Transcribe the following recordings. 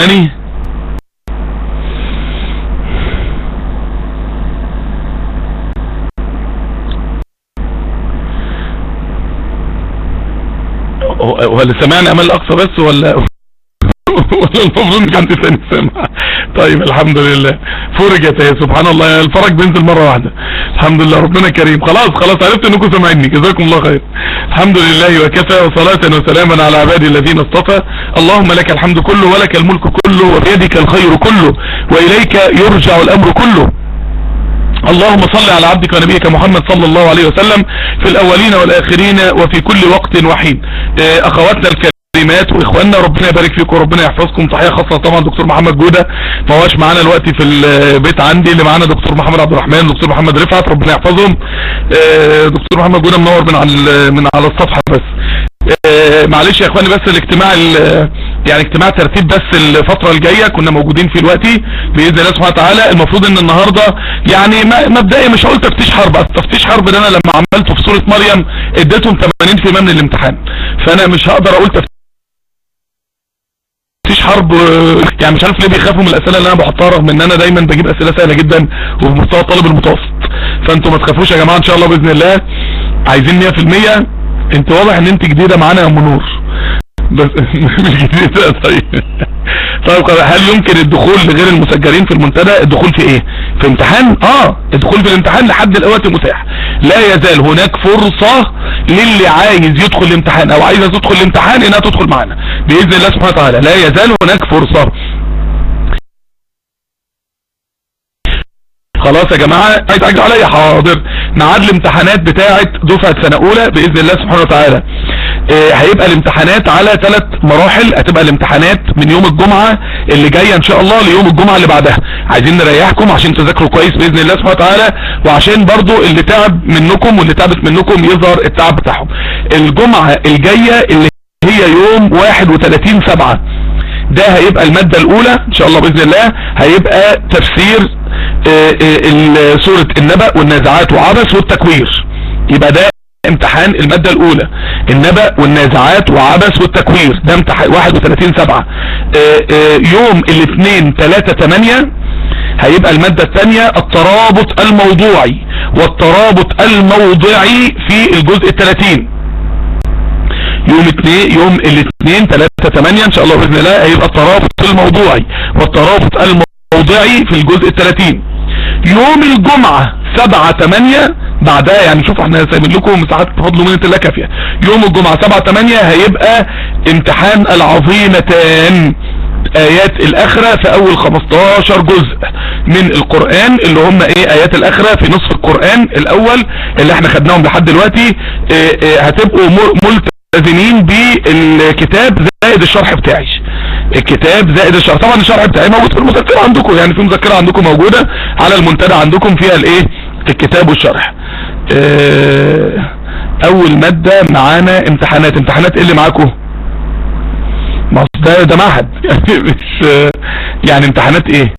تاني هو هو اللي سمعني امل الاقصى بس ولا ولا المفروض ان حد تاني سمع طيب الحمد لله فرجت اهي سبحان الله الفرج بينزل مره واحده الحمد لله ربنا كريم خلاص خلاص عرفت انكم سامعيني جزاكم الله خير الحمد لله وكفى وصلاة وسلاما على عبادي الذين اصطفى اللهم لك الحمد كله ولك الملك كله وبيدك الخير كله واليك يرجع الامر كله اللهم صل على عبدك ونبيك محمد صلى الله عليه وسلم في الاولين والاخرين وفي كل وقت وحين آه، اخواتنا الكريمات واخواننا ربنا يبارك فيكم وربنا يحفظكم تحيه خاصه طبعا دكتور محمد جوده ما هوش معانا الوقت في البيت عندي اللي معانا دكتور محمد عبد الرحمن دكتور محمد رفعت ربنا يحفظهم آه، دكتور محمد جوده منور من على من على الصفحه بس آه، معلش يا اخواني بس الاجتماع ال- يعني اجتماع ترتيب بس الفترة الجاية كنا موجودين فيه دلوقتي بإذن الله سبحانه وتعالى المفروض ان النهاردة يعني ما- مبدئيا مش هقول تفتيش حرب أصل تفتيش حرب ده انا لما عملته في سورة مريم اديتهم 80% من الامتحان فانا مش هقدر اقول تفتيش حرب آه، يعني مش عارف ليه بيخافوا من الاسئله اللي انا بحطها رغم ان انا دايما بجيب اسئله سهله جدا وفي مستوى الطالب المتوسط فانتوا ما تخافوش يا جماعه ان شاء الله باذن الله عايزين 100% انت واضح ان انت جديده معانا يا ام نور بس مش جديدة طيب طيب خلاص، هل يمكن الدخول لغير المسجلين في المنتدى الدخول في ايه في امتحان اه الدخول في الامتحان لحد الوقت متاح لا يزال هناك فرصة للي عايز يدخل الامتحان او عايزة تدخل الامتحان انها تدخل معنا باذن الله سبحانه وتعالى لا يزال هناك فرصة خلاص يا جماعة عايز عايز عليا حاضر ميعاد الامتحانات بتاعة دفعة سنة اولى باذن الله سبحانه وتعالى آه، هيبقى الامتحانات على ثلاث مراحل هتبقى الامتحانات من يوم الجمعة اللي جاية ان شاء الله ليوم الجمعة اللي بعدها عايزين نريحكم عشان تذاكروا كويس باذن الله سبحانه وتعالى وعشان برضو اللي تعب منكم واللي تعبت منكم يظهر التعب بتاعهم الجمعة الجاية اللي هي يوم 31 سبعة ده هيبقى المادة الاولى ان شاء الله باذن الله هيبقى تفسير آه، آه، ال- سورة النبأ والنازعات وعبس والتكوير يبقى ده امتحان المادة الاولى النبأ والنازعات وعبس والتكوير ده امتحان 31 سبعة آه، آه، يوم الاثنين 3 8 هيبقى المادة الثانية الترابط الموضوعي والترابط الموضعي في الجزء الثلاثين يوم اتنين يوم الاثنين 3 8 ان شاء الله باذن الله هيبقى الترابط الموضوعي والترابط الموضعي في الجزء الثلاثين يوم الجمعة 7 8 بعدها يعني شوف احنا سايبين لكم مساحات بفضل منة الله كافية يوم الجمعة 7 8 هيبقى امتحان العظيمتان ايات الاخرة في اول 15 جزء من القرآن اللي هم ايه ايات الاخرة في نصف القرآن الاول اللي احنا خدناهم لحد دلوقتي اه اه هتبقوا مر- ملتزمين بالكتاب زائد الشرح بتاعي الكتاب زائد الشرح طبعا الشرح بتاعي موجود في المذكرة عندكم يعني في مذكرة عندكم موجودة على المنتدى عندكم فيها الايه الكتاب والشرح اه اول مادة معانا امتحانات امتحانات ايه اللي معاكم ما أصل ده ده معهد يعني مش يعني امتحانات ايه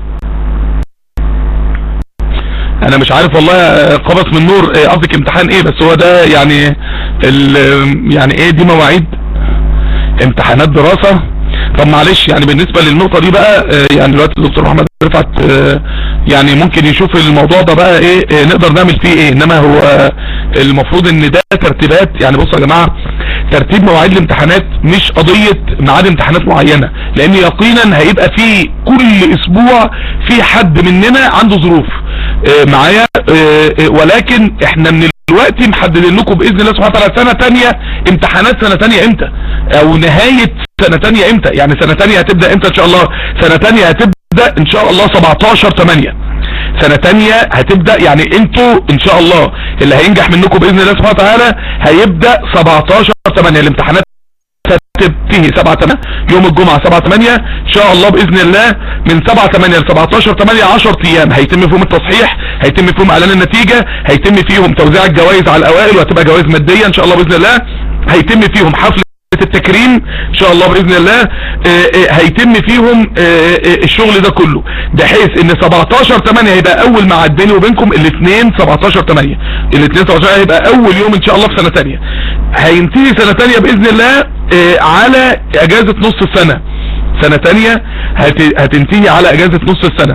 انا مش عارف والله يا قبس من نور إيه قصدك امتحان ايه بس هو ده يعني ال يعني ايه دي مواعيد امتحانات دراسة طب معلش يعني بالنسبة للنقطة دي بقى آه، يعني دلوقتي الدكتور محمد رفعت آه، يعني ممكن يشوف الموضوع ده بقى ايه آه، نقدر نعمل فيه ايه انما هو آه، المفروض ان ده ترتيبات يعني بصوا يا جماعة ترتيب مواعيد الامتحانات مش قضية ميعاد امتحانات معينة لان يقينا هيبقى في كل اسبوع في حد مننا عنده ظروف آه، معايا آه، آه، ولكن احنا من دلوقتي محددين لكم باذن الله سبحانه وتعالى سنه تانية امتحانات سنه تانية امتى او نهايه سنه تانية امتى يعني سنه تانية هتبدا امتى ان شاء الله سنه تانية هتبدا ان شاء الله 17 8 سنه تانية هتبدا يعني انتوا ان شاء الله اللي هينجح منكم باذن الله سبحانه وتعالى هيبدا 17 8 الامتحانات تنتهي 7 8 يوم الجمعة 7 8 ان شاء الله باذن الله من 7 8 ل 17 8 10 ايام هيتم فيهم التصحيح هيتم فيهم اعلان النتيجة هيتم فيهم توزيع الجوائز على الاوائل وهتبقى جوائز مادية ان شاء الله باذن الله هيتم فيهم حفل التكريم ان شاء الله باذن الله آه، آه، هيتم فيهم آه، آه، الشغل ده كله بحيث ان 17 8 هيبقى اول ميعاد بيني وبينكم الاثنين 17 8 الاثنين 17 هيبقى اول يوم ان شاء الله في سنه ثانيه هينتهي سنه ثانيه باذن الله آه، على اجازه نص السنه سنة تانية هت- هتنتهي على اجازة نص السنة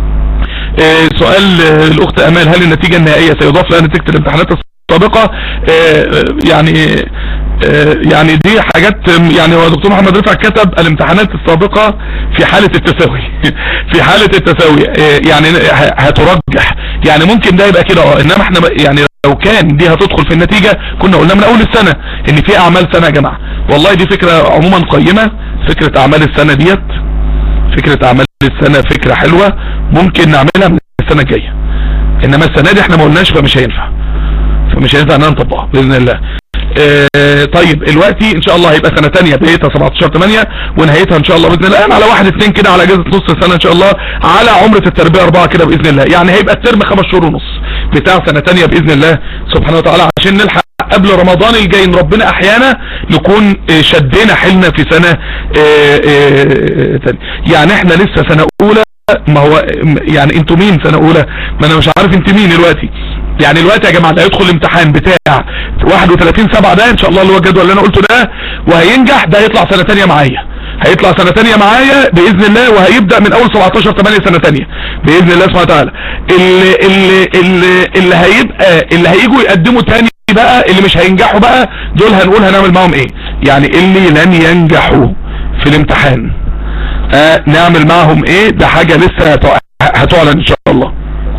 آه، سؤال آه، الاخت امال هل النتيجة النهائية سيضاف لها نتيجة الامتحانات السابقة آه، آه، يعني آه، يعني دي حاجات آم، يعني هو دكتور محمد رفعت كتب الامتحانات السابقة في حالة التساوي في حالة التساوي آه، يعني ه- هترجح يعني ممكن ده يبقى كده اه انما احنا ب- يعني لو كان دي هتدخل في النتيجة كنا قلنا من اول السنة ان في اعمال سنة يا جماعة والله دي فكرة عموما قيمة فكرة اعمال السنة ديت فكرة اعمال السنة فكرة حلوة ممكن نعملها من السنة الجاية انما السنة دي احنا ما قلناش فمش هينفع فمش هينفع اننا نطبقها باذن الله آه طيب دلوقتي ان شاء الله هيبقى سنة تانية بدايتها 17 8 ونهايتها ان شاء الله باذن الله يعني على واحد اتنين كده على اجازة نص السنة ان شاء الله على عمرة التربية اربعة كده باذن الله يعني هيبقى الترم خمس شهور ونص بتاع سنة تانية باذن الله سبحانه وتعالى عشان نلحق قبل رمضان الجاي إن ربنا احيانا نكون آه، شدينا حيلنا في سنة آه، آه، تانية يعني احنا لسه سنة اولى ما هو يعني انتوا مين سنة اولى ما انا مش عارف انت مين دلوقتي يعني دلوقتي يا جماعة اللي هيدخل الامتحان بتاع 31 7 ده ان شاء الله اللي هو الجدول اللي انا قلته ده وهينجح ده هيطلع سنة تانية معايا هيطلع سنة تانية معايا بإذن الله وهيبدأ من أول 17 8 سنة تانية بإذن الله سبحانه وتعالى اللي, اللي, اللي, اللي هيبقى اللي هيجوا يقدموا تاني بقى اللي مش هينجحوا بقى دول هنقول هنعمل معاهم ايه يعني اللي لن ينجحوا في الامتحان آه نعمل معهم ايه ده حاجة لسه هتع- هتعلن ان شاء الله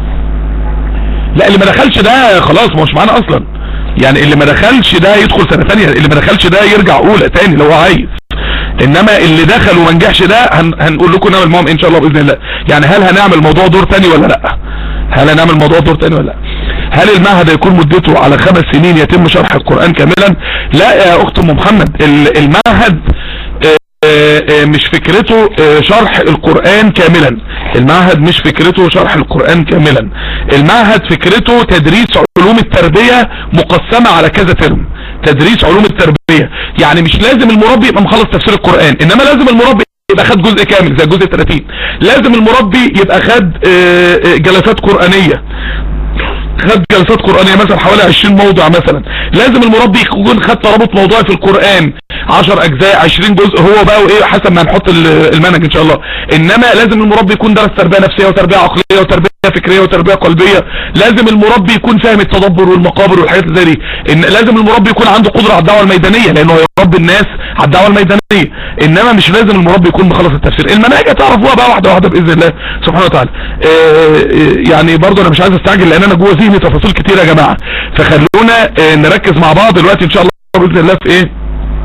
لا اللي ما دخلش ده خلاص ما هوش معانا اصلا يعني اللي ما دخلش ده يدخل سنة تانية اللي ما دخلش ده يرجع اولى تاني لو هو عايز انما اللي دخل وما نجحش ده هن هنقول لكم نعمل معاهم ان شاء الله باذن الله يعني هل هنعمل موضوع دور تاني ولا لا هل هنعمل موضوع دور تاني ولا لا هل المعهد هيكون مدته على خمس سنين يتم شرح القرآن كاملا لا يا اخت ام محمد ال- المعهد آه، آه، مش فكرته آه، شرح القرآن كاملا المعهد مش فكرته شرح القرآن كاملا المعهد فكرته تدريس علوم التربية مقسمة على كذا ترم تدريس علوم التربية يعني مش لازم المربي يبقى مخلص تفسير القرآن انما لازم المربي يبقى خد جزء كامل زي الجزء 30 لازم المربي يبقى خد آه، آه، جلسات قرآنية خد جلسات قرآنية مثلا حوالي 20 موضوع مثلا لازم المربي يكون خد ترابط موضوعي في القرآن 10 اجزاء 20 جزء هو بقى وايه حسب ما هنحط ال- المنهج ان شاء الله انما لازم المربي يكون درس تربية نفسية وتربية عقلية وتربية فكرية وتربية قلبية لازم المربي يكون فاهم التدبر والمقابر والحاجات اللي زي دي ان لازم المربي يكون عنده قدرة على الدعوة الميدانية لانه هيربي الناس على الدعوة الميدانية انما مش لازم المربي يكون مخلص التفسير المناهج هتعرفوها بقى واحدة واحدة باذن الله سبحانه وتعالى آه، آه، يعني برضه انا مش عايز استعجل لان انا جوه ذهني تفاصيل كتير يا جماعة فخلونا آه، نركز مع بعض دلوقتي ان شاء الله باذن الله في ايه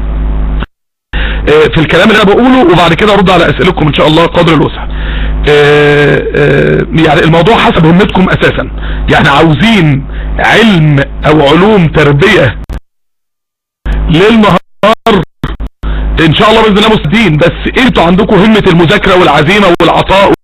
آه، في الكلام اللي انا بقوله وبعد كده ارد على اسئلتكم ان شاء الله قدر الوسع آه، آه، يعني الموضوع حسب همتكم اساسا يعني عاوزين علم او علوم تربية ليل نهار ان شاء الله باذن الله مستدين بس انتوا عندكم همة المذاكرة والعزيمة والعطاء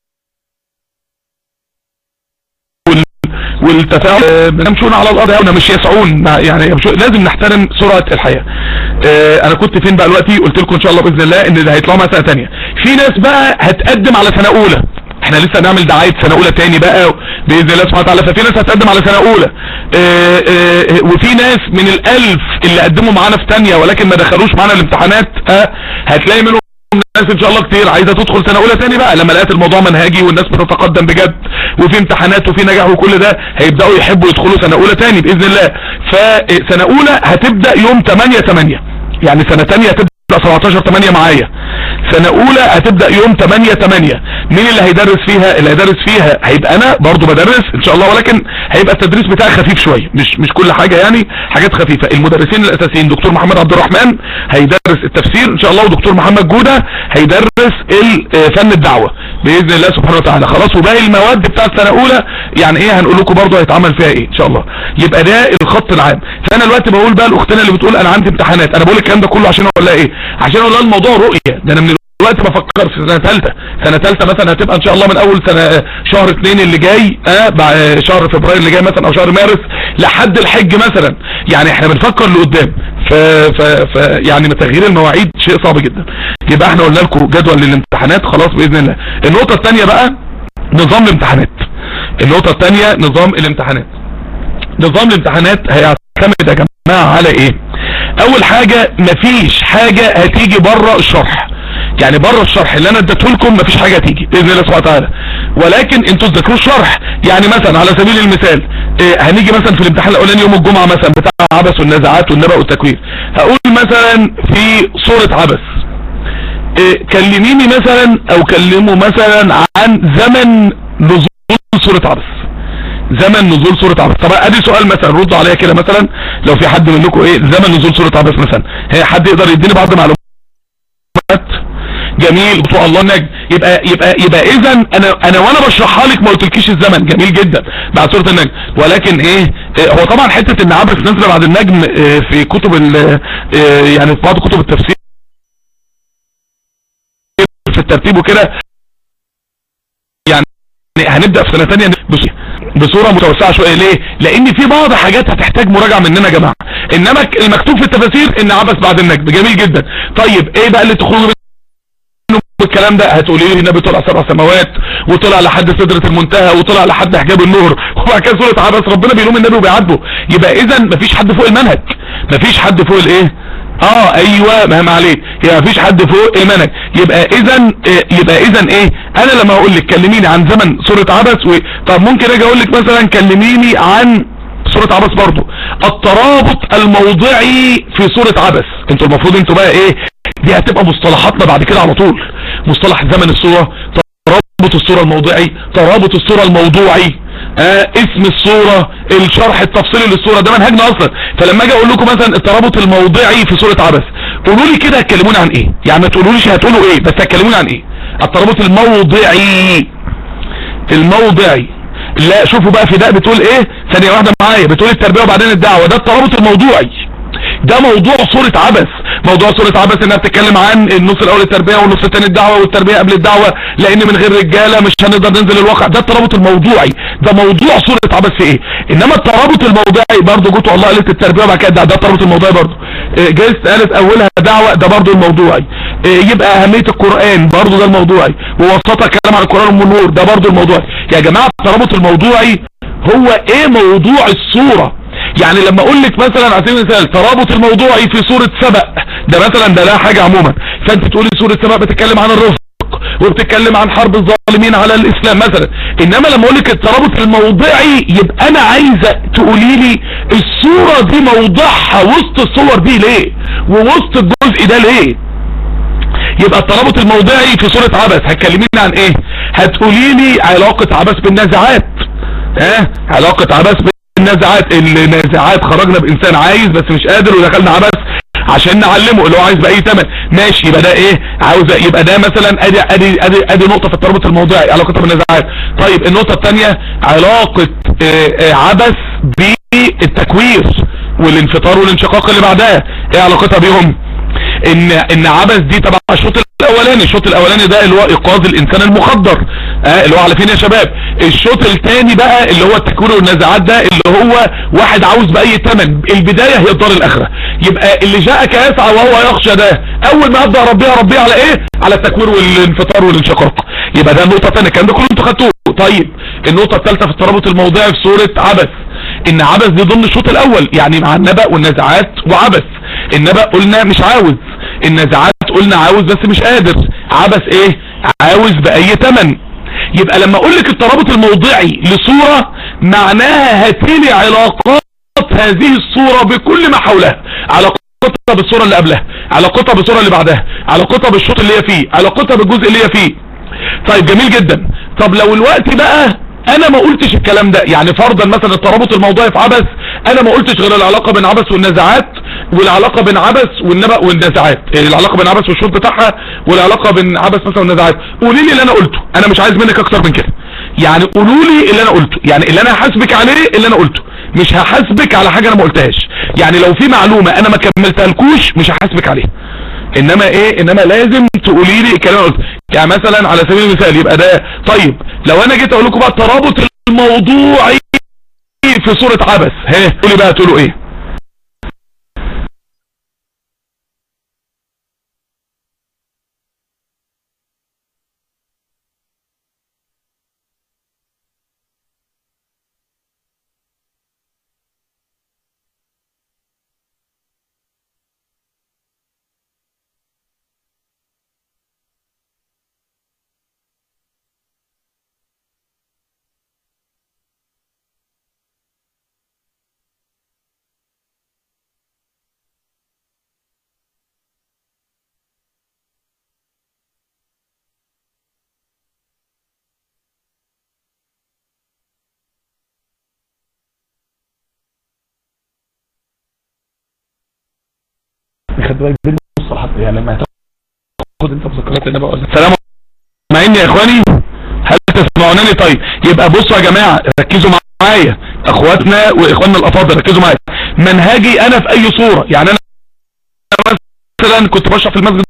والتفاعل آه، يمشون على الارض هنا مش يسعون ما- يعني يمشون لازم نحترم سرعة الحياة آه، انا كنت فين بقى دلوقتي قلت لكم ان شاء الله باذن الله ان ده هيطلعوا مع سنه ثانيه في ناس بقى هتقدم على سنه اولى احنا لسه هنعمل دعايه سنه اولى تاني بقى باذن الله سبحانه وتعالى ففي ناس هتقدم على سنه اولى آه، آه، وفي ناس من الالف اللي قدموا معانا في تانية ولكن ما دخلوش معانا الامتحانات آه، هتلاقي منهم ناس ان شاء الله كتير عايزه تدخل سنه اولى تاني بقى لما لقيت الموضوع منهجي والناس بتتقدم بجد وفي امتحانات وفي نجاح وكل ده هيبداوا يحبوا يدخلوا سنه اولى تاني باذن الله فسنه اولى هتبدا يوم 8 8 يعني سنه تانية هتبدا 17 8 معايا سنة اولى هتبدأ يوم 8 8 مين اللي هيدرس فيها اللي هيدرس فيها هيبقى انا برضو بدرس ان شاء الله ولكن هيبقى التدريس بتاعي خفيف شوية مش مش كل حاجة يعني حاجات خفيفة المدرسين الاساسيين دكتور محمد عبد الرحمن هيدرس التفسير ان شاء الله ودكتور محمد جودة هيدرس ال- آه، فن الدعوة باذن الله سبحانه وتعالى خلاص وباقي المواد بتاعت سنة اولى يعني ايه هنقول لكم برضو هيتعمل فيها ايه ان شاء الله يبقى ده الخط العام فانا دلوقتي بقول بقى لاختنا اللي بتقول انا عندي امتحانات انا بقول الكلام ده كله عشان اقول لها ايه عشان اقول لها الموضوع رؤية ده انا من دلوقتي بفكر في سنة ثالثة سنة ثالثة مثلا هتبقى ان شاء الله من اول سنة شهر اثنين اللي جاي اه بعد شهر فبراير اللي جاي مثلا او شهر مارس لحد الحج مثلا يعني احنا بنفكر لقدام ف, ف, ف يعني تغيير المواعيد شيء صعب جدا يبقى احنا قلنا لكم جدول للامتحانات خلاص باذن الله النقطة الثانية بقى نظام الامتحانات النقطة الثانية نظام الامتحانات نظام الامتحانات هيعتمد يا جماعة على ايه اول حاجة مفيش حاجة هتيجي بره الشرح يعني بره الشرح اللي انا اديته لكم مفيش حاجه تيجي باذن الله سبحانه وتعالى ولكن انتوا تذاكروا الشرح يعني مثلا على سبيل المثال إيه هنيجي مثلا في الامتحان الاولاني يوم الجمعه مثلا بتاع عبس والنزعات والنبأ والتكوير هقول مثلا في سوره عبس إيه كلميني مثلا او كلموا مثلا عن زمن نزول سوره عبس زمن نزول سورة عبس طب ادي سؤال مثلا ردوا عليا كده مثلا لو في حد منكم ايه زمن نزول سورة عبس مثلا هي حد يقدر يديني بعض معلومات جميل بتوع الله النجم يبقى يبقى يبقى اذا انا انا وانا بشرحها لك ما قلتلكيش الزمن جميل جدا بعد سوره النجم ولكن ايه, إيه هو طبعا حته ان عبس نزل بعد النجم إيه في كتب إيه يعني في بعض كتب التفسير في الترتيب وكده يعني هنبدا في سنه ثانيه بصوره متوسعه شويه ليه لان في بعض حاجات هتحتاج مراجعه مننا يا جماعه انما المكتوب في التفاسير ان عبس بعد النجم جميل جدا طيب ايه بقى اللي تخرجوا الكلام ده هتقولي لي النبي طلع سبع سماوات وطلع لحد سدرة المنتهى وطلع لحد حجاب النور وبعد كده سورة عبس ربنا بيلوم النبي وبيعاتبه يبقى اذا مفيش حد فوق المنهج مفيش حد فوق الايه اه ايوه مهما عليك يبقى مفيش حد فوق المنهج يبقى اذا يبقى اذا ايه انا لما اقول لك كلميني عن زمن سورة عبس و... طب ممكن اجي اقول لك مثلا كلميني عن سورة عبس برضو الترابط الموضعي في سورة عبس انتوا المفروض انتوا بقى ايه دي هتبقى مصطلحاتنا بعد كده على طول مصطلح زمن الصورة ترابط الصورة الموضعي ترابط الصورة الموضوعي آه اسم الصورة الشرح التفصيلي للصورة ده منهجنا اصلا فلما اجي اقول لكم مثلا الترابط الموضعي في سورة عبس قولوا لي كده هتكلموني عن ايه يعني ما تقولوليش هتقولوا ايه بس هتكلموني عن ايه الترابط الموضعي الموضعي لا شوفوا بقى في ده بتقول ايه ثانية واحدة معايا بتقول التربية وبعدين الدعوة ده الترابط الموضوعي ده موضوع صورة عبس موضوع صورة عبس انها بتتكلم عن النص الاول التربية والنص الثاني الدعوة والتربية قبل الدعوة لان من غير رجالة مش هنقدر ننزل الواقع ده الترابط الموضوعي ده موضوع صورة عبس في ايه انما الترابط الموضوعي برضه جوته الله قالت التربية وبعد كده ده, ده الترابط الموضوعي برضه جايز قالت اولها دعوة ده برضه الموضوعي يبقى اهمية القرآن برضه ده الموضوعي ووسطها كلام عن القرآن والنور ده برضه الموضوعي يا جماعة الترابط الموضوعي هو ايه موضوع الصورة يعني لما اقول لك مثلا على سبيل المثال ترابط الموضوعي في سورة سبأ ده مثلا ده لا حاجة عموما فانت تقولي سورة سبأ بتتكلم عن الرفق وبتتكلم عن حرب الظالمين على الاسلام مثلا انما لما اقول لك الترابط الموضعي يبقى انا عايزه تقولي لي الصورة دي موضعها وسط الصور دي ليه ووسط الجزء ده ليه يبقى الترابط الموضعي في سورة عبس هتكلميني عن ايه هتقولي لي علاقة عبس بالنازعات ها علاقة عبس النازعات النازعات خرجنا بانسان عايز بس مش قادر ودخلنا عبس عشان نعلمه اللي هو عايز باي ثمن ماشي يبقى ده ايه عاوز يبقى ده مثلا ادي ادي ادي ادي نقطه في الترابط الموضوعي علاقتها بالنزاعات طيب النقطه الثانيه علاقه اه اه عبس بالتكوير والانفطار والانشقاق اللي بعدها ايه علاقتها بيهم ان ان عبس دي تبع الشوط الاولاني الشوط الاولاني ده اللي هو ايقاظ الانسان المخدر آه اللي هو على فين يا شباب الشوط الثاني بقى اللي هو التكوير والنزاعات ده اللي هو واحد عاوز باي ثمن البدايه هي الدار الاخره يبقى اللي جاءك يسعى وهو يخشى ده اول ما ابدا اربيه اربيه على ايه على التكوير والانفطار والانشقاق يبقى ده النقطه الثانيه الكلام ده كله انتوا خدتوه طيب النقطه الثالثه في الترابط الموضعي في سوره عبس ان عبس دي ضمن الشوط الاول يعني مع النبأ والنزعات وعبس النبأ قلنا مش عاوز النزعات قلنا عاوز بس مش قادر عبس ايه عاوز باي ثمن يبقى لما اقول لك الترابط الموضعي لصورة معناها هاتيلي علاقات هذه الصورة بكل ما حولها علاقتها بالصورة اللي قبلها علاقتها بالصورة اللي بعدها علاقتها بالشوط اللي هي فيه علاقتها بالجزء اللي هي فيه طيب جميل جدا طب لو الوقت بقى انا ما قلتش الكلام ده يعني فرضا مثلا الترابط الموضوعي في عبس انا ما قلتش غير العلاقة بين عبس والنزاعات والعلاقة بين عبس والنبأ والنزاعات يعني العلاقة بين عبس والشوط بتاعها والعلاقة بين عبس مثلا والنزاعات قولي لي اللي انا قلته انا مش عايز منك اكتر من كده يعني قولوا لي اللي انا قلته يعني اللي انا هحاسبك عليه اللي انا قلته مش هحاسبك على حاجة انا ما قلتهاش يعني لو في معلومة انا ما كملتها لكوش مش هحاسبك عليها انما ايه انما لازم تقولي لي الكلام اللي قلته يعني مثلا على سبيل المثال يبقى ده طيب لو انا جيت اقول لكم بقى الترابط الموضوعي في سورة عبس ها قولي بقى تقولوا ايه واحد بقى يدير مصطلحات يعني لما تاخد انت مذكرات النبي ولا سلام معين يا اخواني هل تسمعونني طيب يبقى بصوا يا جماعه ركزوا معايا اخواتنا واخواننا الافاضل ركزوا معايا منهجي انا في اي صوره يعني انا مثلا كنت بشرح في المسجد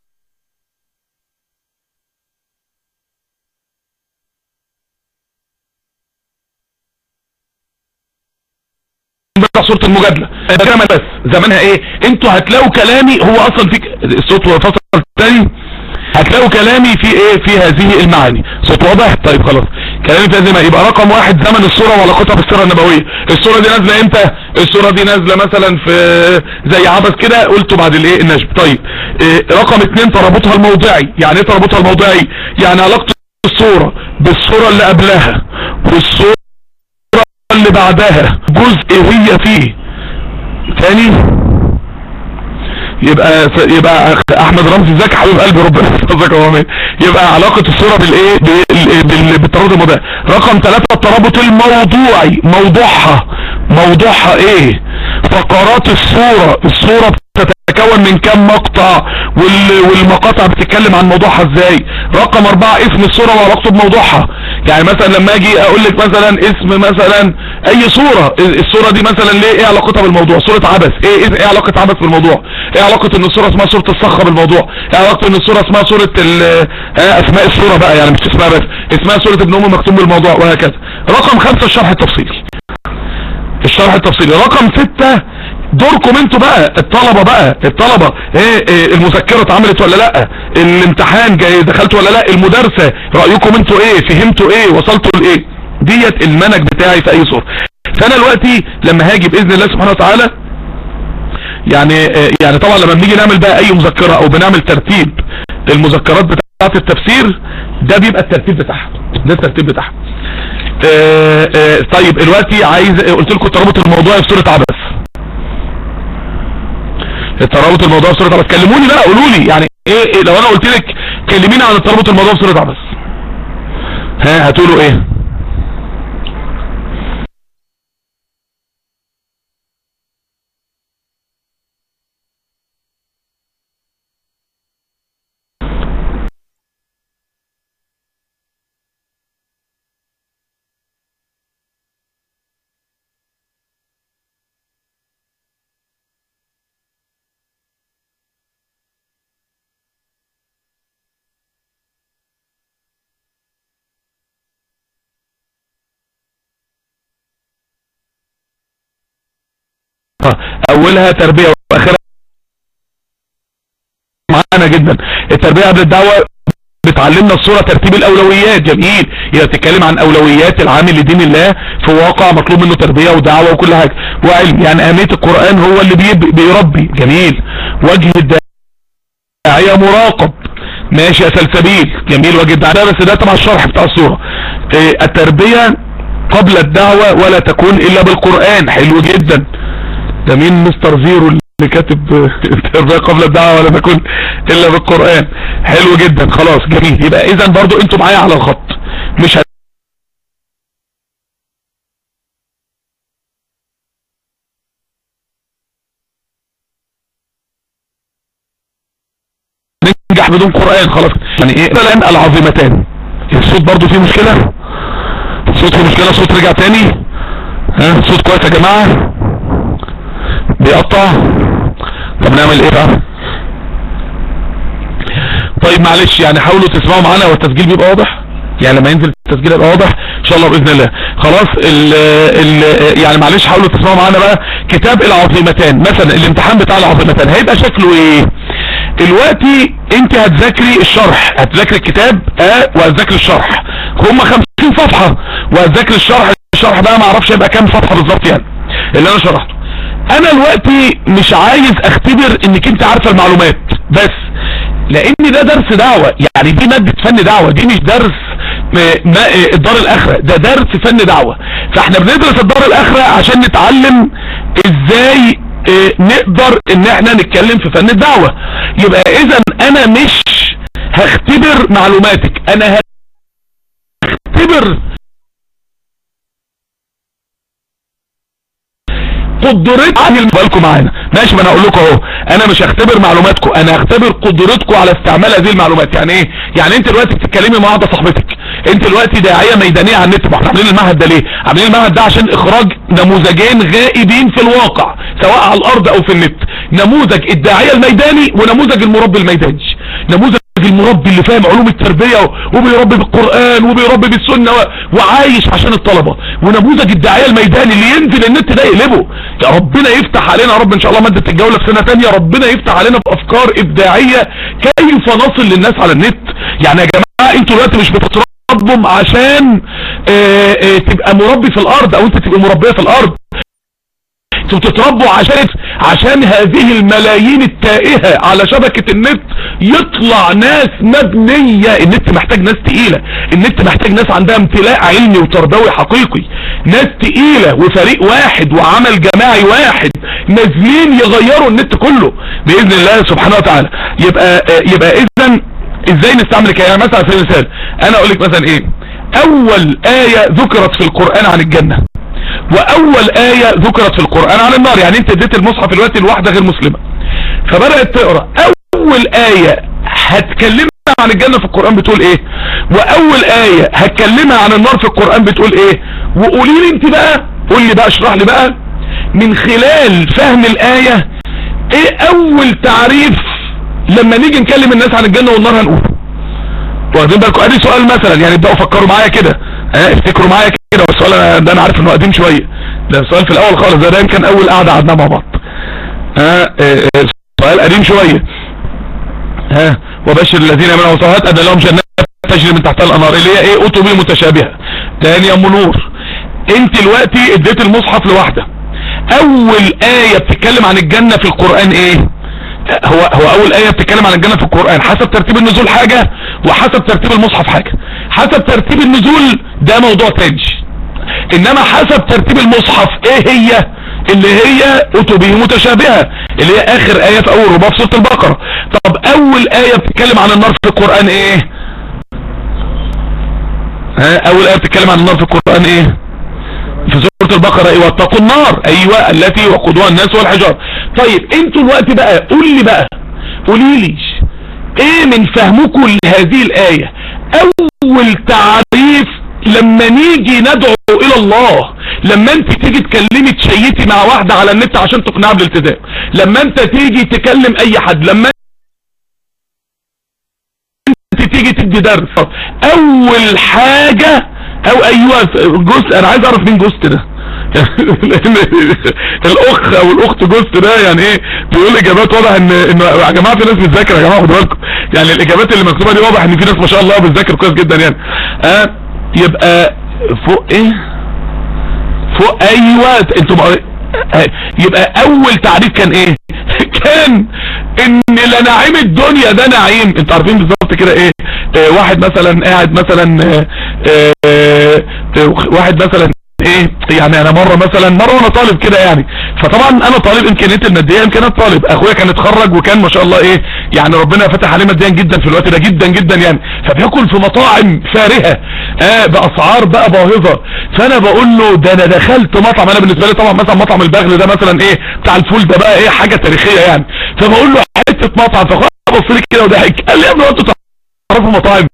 بتاع صورة المجادلة كلام بس زمانها ايه انتوا هتلاقوا كلامي هو اصلا في الصوت فصل تاني هتلاقوا كلامي في ايه في هذه المعاني صوت واضح طيب خلاص كلامي في هذه المعاني يبقى رقم واحد زمن الصورة وعلاقتها بالسيرة النبوية الصورة دي نازلة امتى الصورة دي نازلة مثلا في زي عبث كده قلته بعد الايه النجم طيب إيه رقم اتنين ترابطها الموضعي يعني ايه ترابطها الموضعي يعني علاقة الصورة بالصورة اللي قبلها والصورة اللي بعدها جزء هي فيه تاني يبقى يبقى احمد رمزي ازيك حبيب قلبي ربنا يحفظك يا يبقى علاقة الصورة بالايه بالترابط الموضوعي رقم ثلاثة الترابط الموضوعي موضوعها موضوعها ايه فقرات الصورة الصورة بتتكون من كم مقطع والمقاطع بتتكلم عن موضوعها ازاي رقم اربعة اسم الصورة وعلاقته بموضوعها يعني مثلا لما اجي اقول لك مثلا اسم مثلا اي صورة الصورة دي مثلا ليه ايه علاقتها بالموضوع صورة عبث ايه ايه علاقة عبث بالموضوع ايه علاقة ان الصورة اسمها صورة الصخة بالموضوع ايه علاقة ان الصورة اسمها صورة اسماء الصورة بقى يعني مش اسمها بس اسمها صورة ابن ام مكتوم بالموضوع وهكذا رقم خمسة الشرح التفصيلي الشرح التفصيلي رقم ستة دوركم انتوا بقى الطلبة بقى الطلبة ايه, ايه المذكرة اتعملت ولا لا الامتحان جاي دخلت ولا لا المدرسة رأيكم انتوا ايه فهمتوا ايه وصلتوا لايه ديت المنهج بتاعي في اي صورة فانا دلوقتي لما هاجي باذن الله سبحانه وتعالى يعني يعني طبعا لما بنيجي نعمل بقى اي مذكرة او بنعمل ترتيب المذكرات بتاعت التفسير ده بيبقى الترتيب بتاعها ده الترتيب بتاعها اه اه طيب دلوقتي عايز قلت لكم ترابط الموضوع في سورة عبس الترابط الموضوع في سورة عبس كلموني بقى قولوا لي يعني ايه, إيه لو انا قلت لك كلميني عن الترابط الموضوع في سورة عبس ها هتقولوا ايه اولها تربية واخرها معانا جدا التربية قبل الدعوة بتعلمنا الصورة ترتيب الاولويات جميل هي بتتكلم عن اولويات العامل لدين الله في واقع مطلوب منه تربية ودعوة وكل حاجة وعلم يعني اهمية القرآن هو اللي بيربي جميل وجه الداعية مراقب ماشي يا سلسبيل جميل وجه الداعية بس ده طبعا الشرح بتاع الصورة اه التربية قبل الدعوة ولا تكون الا بالقرآن حلو جدا ده مين مستر زيرو اللي كاتب التربية قبل الدعوة ولا تكون الا بالقرآن حلو جدا خلاص جميل يبقى اذا برضو انتوا معايا على الخط مش هت... ننجح بدون قرآن خلاص يعني ايه الان العظيمتان الصوت برضو فيه مشكلة الصوت فيه مشكلة صوت رجع تاني ها صوت كويس يا جماعة بيقطع طب نعمل ايه بقى طيب معلش يعني حاولوا تسمعوا معانا والتسجيل بيبقى واضح يعني لما ينزل التسجيل يبقى واضح ان شاء الله باذن الله خلاص ال ال يعني معلش حاولوا تسمعوا معانا بقى كتاب العظيمتان مثلا الامتحان بتاع العظيمتان هيبقى شكله ايه دلوقتي انت هتذاكري الشرح هتذاكري الكتاب اه وهتذاكري الشرح هم 50 صفحة وهتذاكري الشرح الشرح بقى ما اعرفش هيبقى كام صفحة بالظبط يعني اللي انا شرحته انا دلوقتي مش عايز اختبر انك انت عارفة المعلومات بس لان ده درس دعوة يعني دي مادة فن دعوة دي مش درس الدار الاخرة ده درس فن دعوة فاحنا بندرس الدار الاخرة عشان نتعلم ازاي اه نقدر ان احنا نتكلم في فن الدعوة يبقى اذا انا مش هختبر معلوماتك انا هختبر قدرتكم بالكم معانا ماشي ما انا اقول لكم اهو انا مش هختبر معلوماتكم انا هختبر قدرتكم على استعمال هذه المعلومات يعني ايه يعني انت دلوقتي بتتكلمي مع واحده صاحبتك انت دلوقتي داعيه ميدانيه على النت ما احنا عاملين المعهد ده ليه عاملين المعهد ده عشان اخراج نموذجين غائبين في الواقع سواء على الارض او في النت نموذج الداعيه الميداني ونموذج المربي الميداني نموذج المربي اللي فاهم علوم التربية وبيربي بالقرآن وبيربي بالسنة وعايش عشان الطلبة ونموذج الداعية الميداني اللي ينزل النت ده يقلبه يا ربنا يفتح علينا يا رب ان شاء الله مادة الجولة في سنة تانية ربنا يفتح علينا بافكار ابداعية كيف نصل للناس على النت يعني يا جماعة انتوا دلوقتي مش بتتربوا عشان اه اه تبقى مربي في الارض او انت تبقى مربية في الارض انتوا بتتربوا عشان عشان هذه الملايين التائهة على شبكة النت يطلع ناس مبنية النت محتاج ناس تقيلة النت محتاج ناس عندها امتلاء علمي وتربوي حقيقي ناس تقيلة وفريق واحد وعمل جماعي واحد نازلين يغيروا النت كله بإذن الله سبحانه وتعالى يبقى يبقى اذا ازاي نستعمل كده يعني مثلا في مثال انا اقول لك مثلا ايه اول آية ذكرت في القرآن عن الجنة واول آية ذكرت في القرآن عن النار يعني انت اديت المصحف دلوقتي لواحدة غير مسلمة فبدأت تقرأ اول آية هتكلمها عن الجنة في القرآن بتقول ايه واول آية هتكلمها عن النار في القرآن بتقول ايه وقولي لي انت بقى قول لي بقى اشرح لي بقى من خلال فهم الآية ايه اول تعريف لما نيجي نكلم الناس عن الجنة والنار هنقول واخدين بالكم ادي سؤال مثلا يعني ابداوا فكروا معايا كده ها افتكروا معايا كده والسؤال ده انا عارف انه قديم شويه ده سؤال في الاول خالص ده, ده يمكن اول قعده قعدناها مع بعض ها سؤال قديم شويه ها وبشر الذين امنوا وصلاه ان لهم جنات تجري من تحتها الانهار اللي هي ايه اتوبي متشابهه تاني يا ام نور انت دلوقتي اديت المصحف لواحده اول ايه بتتكلم عن الجنه في القران ايه هو هو اول ايه بتتكلم عن الجنه في القران حسب ترتيب النزول حاجه وحسب ترتيب المصحف حاجه حسب ترتيب النزول ده موضوع تاني انما حسب ترتيب المصحف ايه هي اللي هي اتوبيه متشابهه اللي هي اخر ايه في اول ربع في سوره البقره طب اول ايه بتتكلم عن النار في القران ايه ها اول ايه بتتكلم عن النار في القران ايه في سورة البقرة ايه واتقوا النار ايوه التي وقودها الناس والحجار طيب انتوا الوقت بقى قول لي بقى قولي لي ايه من فهمكم لهذه الاية اول تعريف لما نيجي ندعو الى الله لما انت تيجي تكلمي تشيتي مع واحدة على النت عشان تقنعها بالالتزام لما انت تيجي تكلم اي حد لما انت تيجي تدي درس اول حاجة او ايوه جزء انا عايز اعرف مين جوست ده الاخ او الاخت جوست ده يعني ايه بيقول اجابات واضح ان ان يا جماعه في ناس بتذاكر يا جماعه خدوا بالكم يعني الاجابات اللي مكتوبه دي واضح ان في ناس ما شاء الله بتذاكر كويس جدا يعني اه يبقى فوق ايه فوق ايوه انتوا بقى يبقى اول تعريف كان ايه كان ان لنعيم الدنيا ده نعيم انتوا عارفين بالظبط كده ايه اه واحد مثلا قاعد مثلا اه اه واحد مثلا ايه يعني انا مرة مثلا مرة وانا طالب كده يعني فطبعا انا طالب امكانيات المادية امكانيات طالب اخويا كان اتخرج وكان ما شاء الله ايه يعني ربنا فتح عليه ماديا جدا في الوقت ده جدا جدا يعني فبياكل في مطاعم فارهة اه باسعار بقى باهظة فانا بقول له ده انا دخلت مطعم انا بالنسبة لي طبعا مثلا مطعم البغل ده مثلا ايه بتاع الفول ده بقى ايه حاجة تاريخية يعني فبقول له حتة مطعم فاخويا بص لي كده وضحك قال لي يا ابني انتوا تعرفوا مطاعم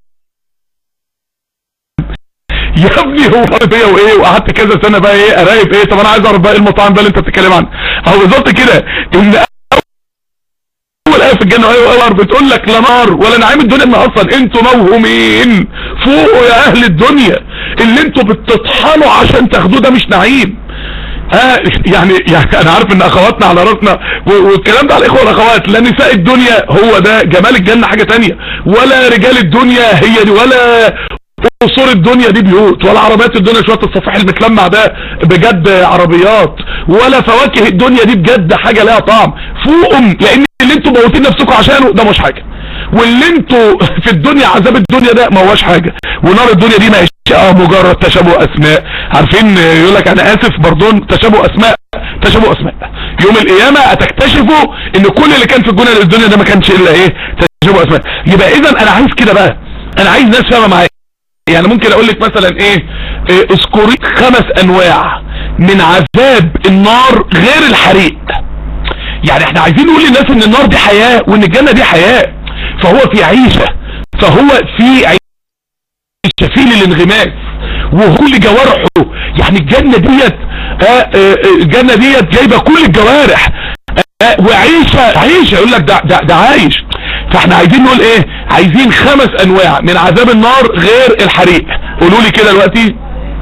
يا ابني هو فيا وايه وقعدت كذا سنة بقى ايه اراقب ايه طب انا عايز اعرف بقى ايه المطاعم ده اللي انت بتتكلم عنه اهو بالظبط كده ان اول ايه في الجنة ايوه بتقول لك لا نار ولا نعيم الدنيا ان اصلا انتوا موهومين فوقوا يا اهل الدنيا اللي انتوا بتطحنوا عشان تاخدوه ده مش نعيم ها يعني يعني انا عارف ان اخواتنا على راسنا والكلام ده على الاخوه والاخوات لا نساء الدنيا هو ده جمال الجنه حاجه تانية ولا رجال الدنيا هي دي ولا قصور الدنيا دي بيوت ولا عربيات الدنيا شويه الصفاح المتلمع ده بجد عربيات ولا فواكه الدنيا دي بجد حاجه لها طعم فوقهم لان اللي انتوا موتين نفسكم عشانه ده مش حاجه واللي انتوا في الدنيا عذاب الدنيا ده ما هوش حاجه ونار الدنيا دي ما هيش اه مجرد تشابه اسماء عارفين يقول لك انا اسف برضون تشابه اسماء تشابه اسماء يوم القيامه هتكتشفوا ان كل اللي كان في الدنيا الدنيا ده ما كانش الا ايه تشابه اسماء يبقى اذا انا عايز كده بقى انا عايز ناس فاهمه معايا يعني ممكن اقول لك مثلا ايه, إيه اذكري خمس انواع من عذاب النار غير الحريق يعني احنا عايزين نقول للناس ان النار دي حياة وان الجنة دي حياة فهو في عيشة فهو في عيشة في للانغماس وكل جوارحه يعني الجنة ديت آه، آه، آه، الجنة ديت جايبة كل الجوارح آه، وعيشة عيشة يقول لك ده, ده, ده عايش فاحنا عايزين نقول ايه عايزين خمس انواع من عذاب النار غير الحريق قولوا لي كده دلوقتي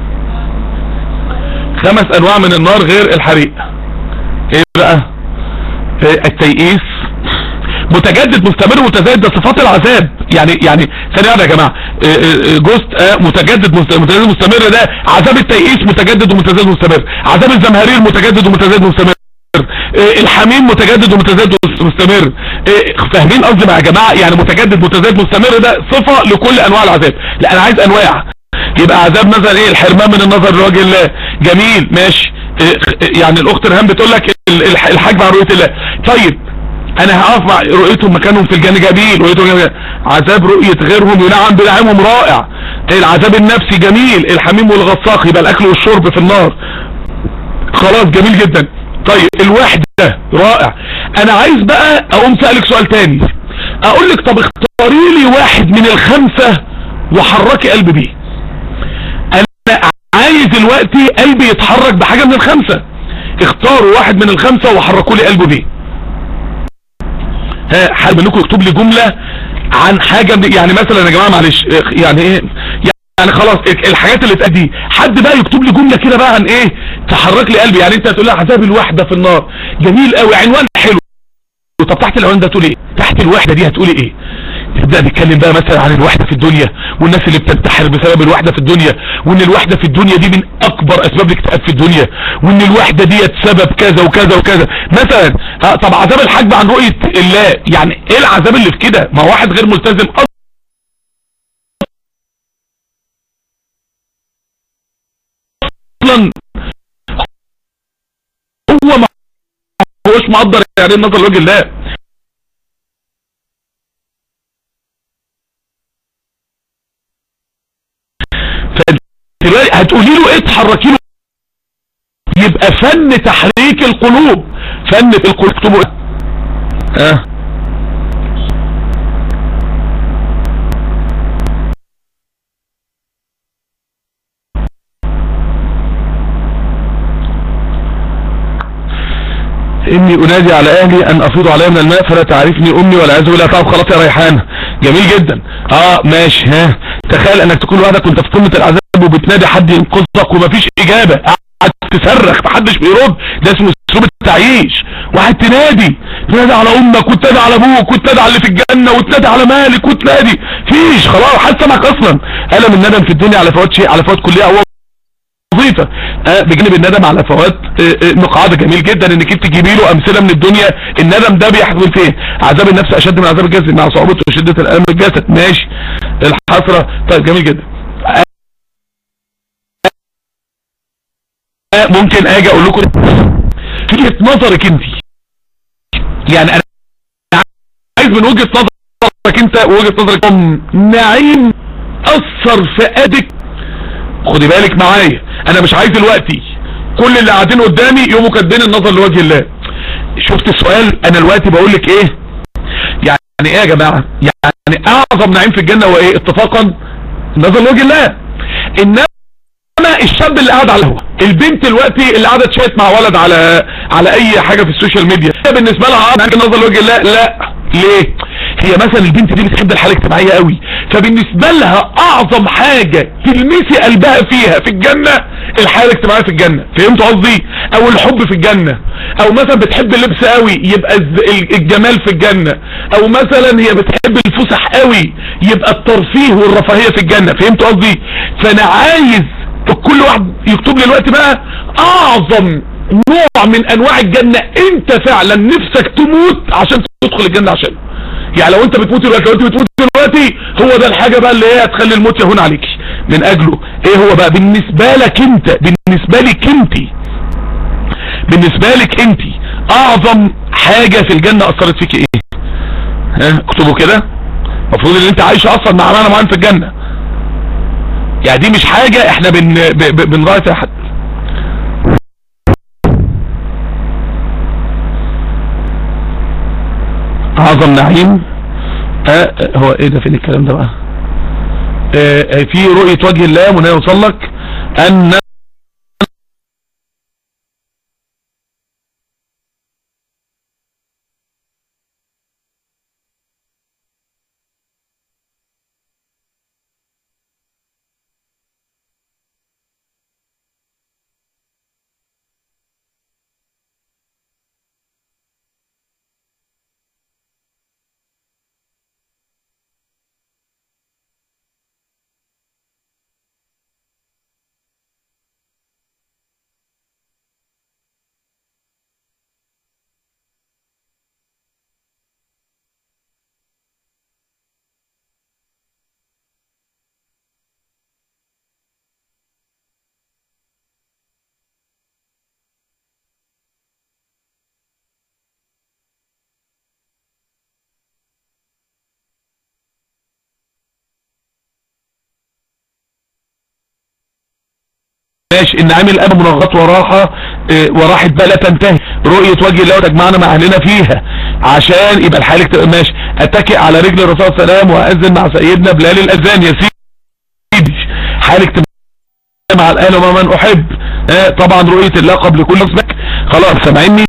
خمس انواع من النار غير الحريق ايه بقى إيه التيئيس متجدد مستمر متزايد ده صفات العذاب يعني يعني ثانيه واحده يا جماعه إيه إيه جوست آه متجدد مست- متزايد مستمر ده عذاب التيئيس متجدد ومتزايد مستمر عذاب الزمهرير متجدد ومتزايد مستمر إيه الحميم متجدد ومتزايد مستمر إيه فاهمين قصدي يا جماعه يعني متجدد متزايد مستمر ده صفه لكل انواع العذاب لا انا عايز انواع يبقى عذاب مثلا ايه الحرمان من النظر لوجه الله جميل ماشي إيه يعني الاخت رهام بتقول لك ال- الح- الحجب عن رؤيه الله طيب انا هقف مع رؤيتهم مكانهم في الجنة جميل رؤيتهم جميل. عذاب رؤية غيرهم ينعم بنعمهم رائع العذاب النفسي جميل الحميم والغساق يبقى الاكل والشرب في النار خلاص جميل جدا طيب الوحدة رائع انا عايز بقى اقوم سألك سؤال تاني اقول لك طب اختاري لي واحد من الخمسة وحركي قلبي بيه انا عايز دلوقتي قلبي يتحرك بحاجة من الخمسة اختاروا واحد من الخمسة وحركوا لي قلبه بيه ها حد منكم يكتب لي جملة عن حاجة من يعني مثلا يا جماعة معلش يعني ايه يعني خلاص الحاجات اللي اتقال دي حد بقى يكتب لي جملة كده بقى عن ايه تحرك لي قلبي يعني انت هتقول لي عذاب الوحدة في النار جميل قوي عنوان حلو طب تحت العنوان ده تقول ايه تحت الوحدة دي هتقولي ايه نبدأ نتكلم بقى مثلا عن الوحدة في الدنيا والناس اللي بتنتحر بسبب الوحدة في الدنيا وان الوحدة في الدنيا دي من اكبر اسباب الاكتئاب في الدنيا وان الوحدة ديت سبب كذا وكذا وكذا مثلا آه طب عذاب الحجب عن رؤية الله يعني ايه العذاب اللي في كده ما واحد غير ملتزم اصلا هو ما هوش مقدر يعني ايه النظر لوجه الله هتقولي له ايه تحركي له يبقى فن تحريك القلوب فن في القلوب اكتبوا اه اني انادي على اهلي ان افيض علي من الماء فلا تعرفني امي ولا عز بالله طب خلاص يا ريحانه جميل جدا اه ماشي ها تخيل انك تكون وحدك وانت في قمه العذاب وبتنادي حد ينقذك ومفيش اجابه قاعد تصرخ محدش بيرد ده اسمه اسلوب التعييش واحد تنادي تنادي على امك وتنادي على ابوك وتنادي على اللي في الجنه وتنادي على مالك وتنادي فيش خلاص حد سمعك اصلا الم الندم في الدنيا على فوات شيء على فوات كليه او وظيفه أه بجانب الندم على فوات أه نقاط جميل جدا انك انت تجيبي له امثله من الدنيا الندم ده بيحصل فين عذاب النفس اشد من عذاب الجسد مع صعوبه وشده الالم الجسد ماشي الحسره طيب جميل جدا أه ممكن اجي اقول لكم في وجهه نظرك انت يعني انا عايز من وجهه نظرك انت ووجهه نظرك نعيم اثر في ادك خدي بالك معايا انا مش عايز دلوقتي كل اللي قاعدين قدامي يقوموا كاتبين النظر لوجه الله شفت السؤال انا دلوقتي بقول لك ايه يعني ايه يا جماعه يعني اعظم نعيم في الجنه هو ايه اتفاقا النظر لوجه الله انما الشاب اللي قاعد على القهوه البنت دلوقتي اللي قاعده تشات مع ولد على على اي حاجه في السوشيال ميديا بالنسبه لها اه النظر لوجه الله لا ليه هي مثلا البنت دي بتحب الحاله الاجتماعيه قوي فبالنسبه لها اعظم حاجه تلمسي قلبها فيها في الجنه الحياه الاجتماعيه في الجنه فهمت قصدي او الحب في الجنه او مثلا بتحب اللبس قوي يبقى الجمال في الجنه او مثلا هي بتحب الفسح قوي يبقى الترفيه والرفاهيه في الجنه فهمت قصدي فانا عايز كل واحد يكتب لي دلوقتي بقى اعظم نوع من انواع الجنة انت فعلا نفسك تموت عشان تدخل الجنة عشان يعني لو انت بتموت دلوقتي لو انت بتموت دلوقتي هو ده الحاجة بقى اللي هي هتخلي الموت يهون عليكي من اجله ايه هو بقى بالنسبة لك انت بالنسبة لك انت بالنسبة لك انت اعظم حاجة في الجنة اثرت فيك ايه ها اكتبوا كده المفروض ان انت عايش اصلا مع معنى معين في الجنة يعني دي مش حاجة احنا بن بنراعي فيها حد اعظم نعيم آه هو ايه ده فين الكلام ده بقى آه في رؤية وجه الله من يوصل لك ان ماشي ان عامل الاب منغط وراحة اه وراحت بقى لا تنتهي رؤية وجه الله وتجمعنا مع اهلنا فيها عشان يبقى الحالك تبقى ماشي اتكئ على رجل الرسول صلى الله عليه وسلم واذن مع سيدنا بلال الاذان يا سيدي حالك تبقى مع الاهل ومع من احب اه طبعا رؤية الله قبل كل اسمك خلاص سامعيني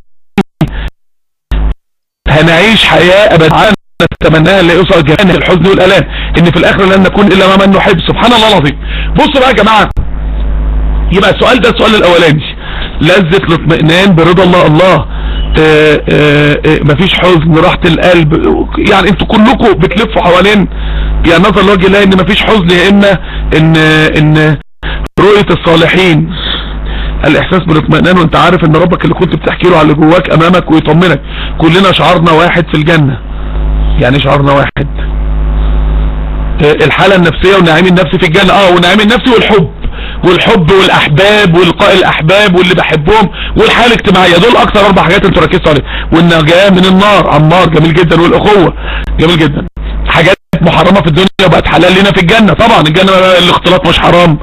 هنعيش حياة ابدا نتمناها اللي يوصل جهنم الحزن والالام ان في الاخر لن نكون الا ما من نحب سبحان الله العظيم بصوا بقى يا جماعه يبقى السؤال ده السؤال الاولاني لذة الاطمئنان برضا الله الله آآ آآ مفيش حزن راحة القلب يعني انتوا كلكم بتلفوا حوالين يعني نظر لوجه الله ان مفيش حزن يا اما ان ان رؤية الصالحين الاحساس بالاطمئنان وانت عارف ان ربك اللي كنت بتحكي له على اللي جواك امامك ويطمنك كلنا شعارنا واحد في الجنة يعني شعارنا واحد الحالة النفسية والنعيم النفسي في الجنة اه والنعيم النفسي والحب والحب والاحباب والقاء الاحباب واللي بحبهم والحياه الاجتماعيه دول اكثر اربع حاجات انتوا ركزتوا عليها والنجاه من النار عمار جميل جدا والاخوه جميل جدا حاجات محرمه في الدنيا وبقت حلال لنا في الجنه طبعا الجنه الاختلاط مش حرام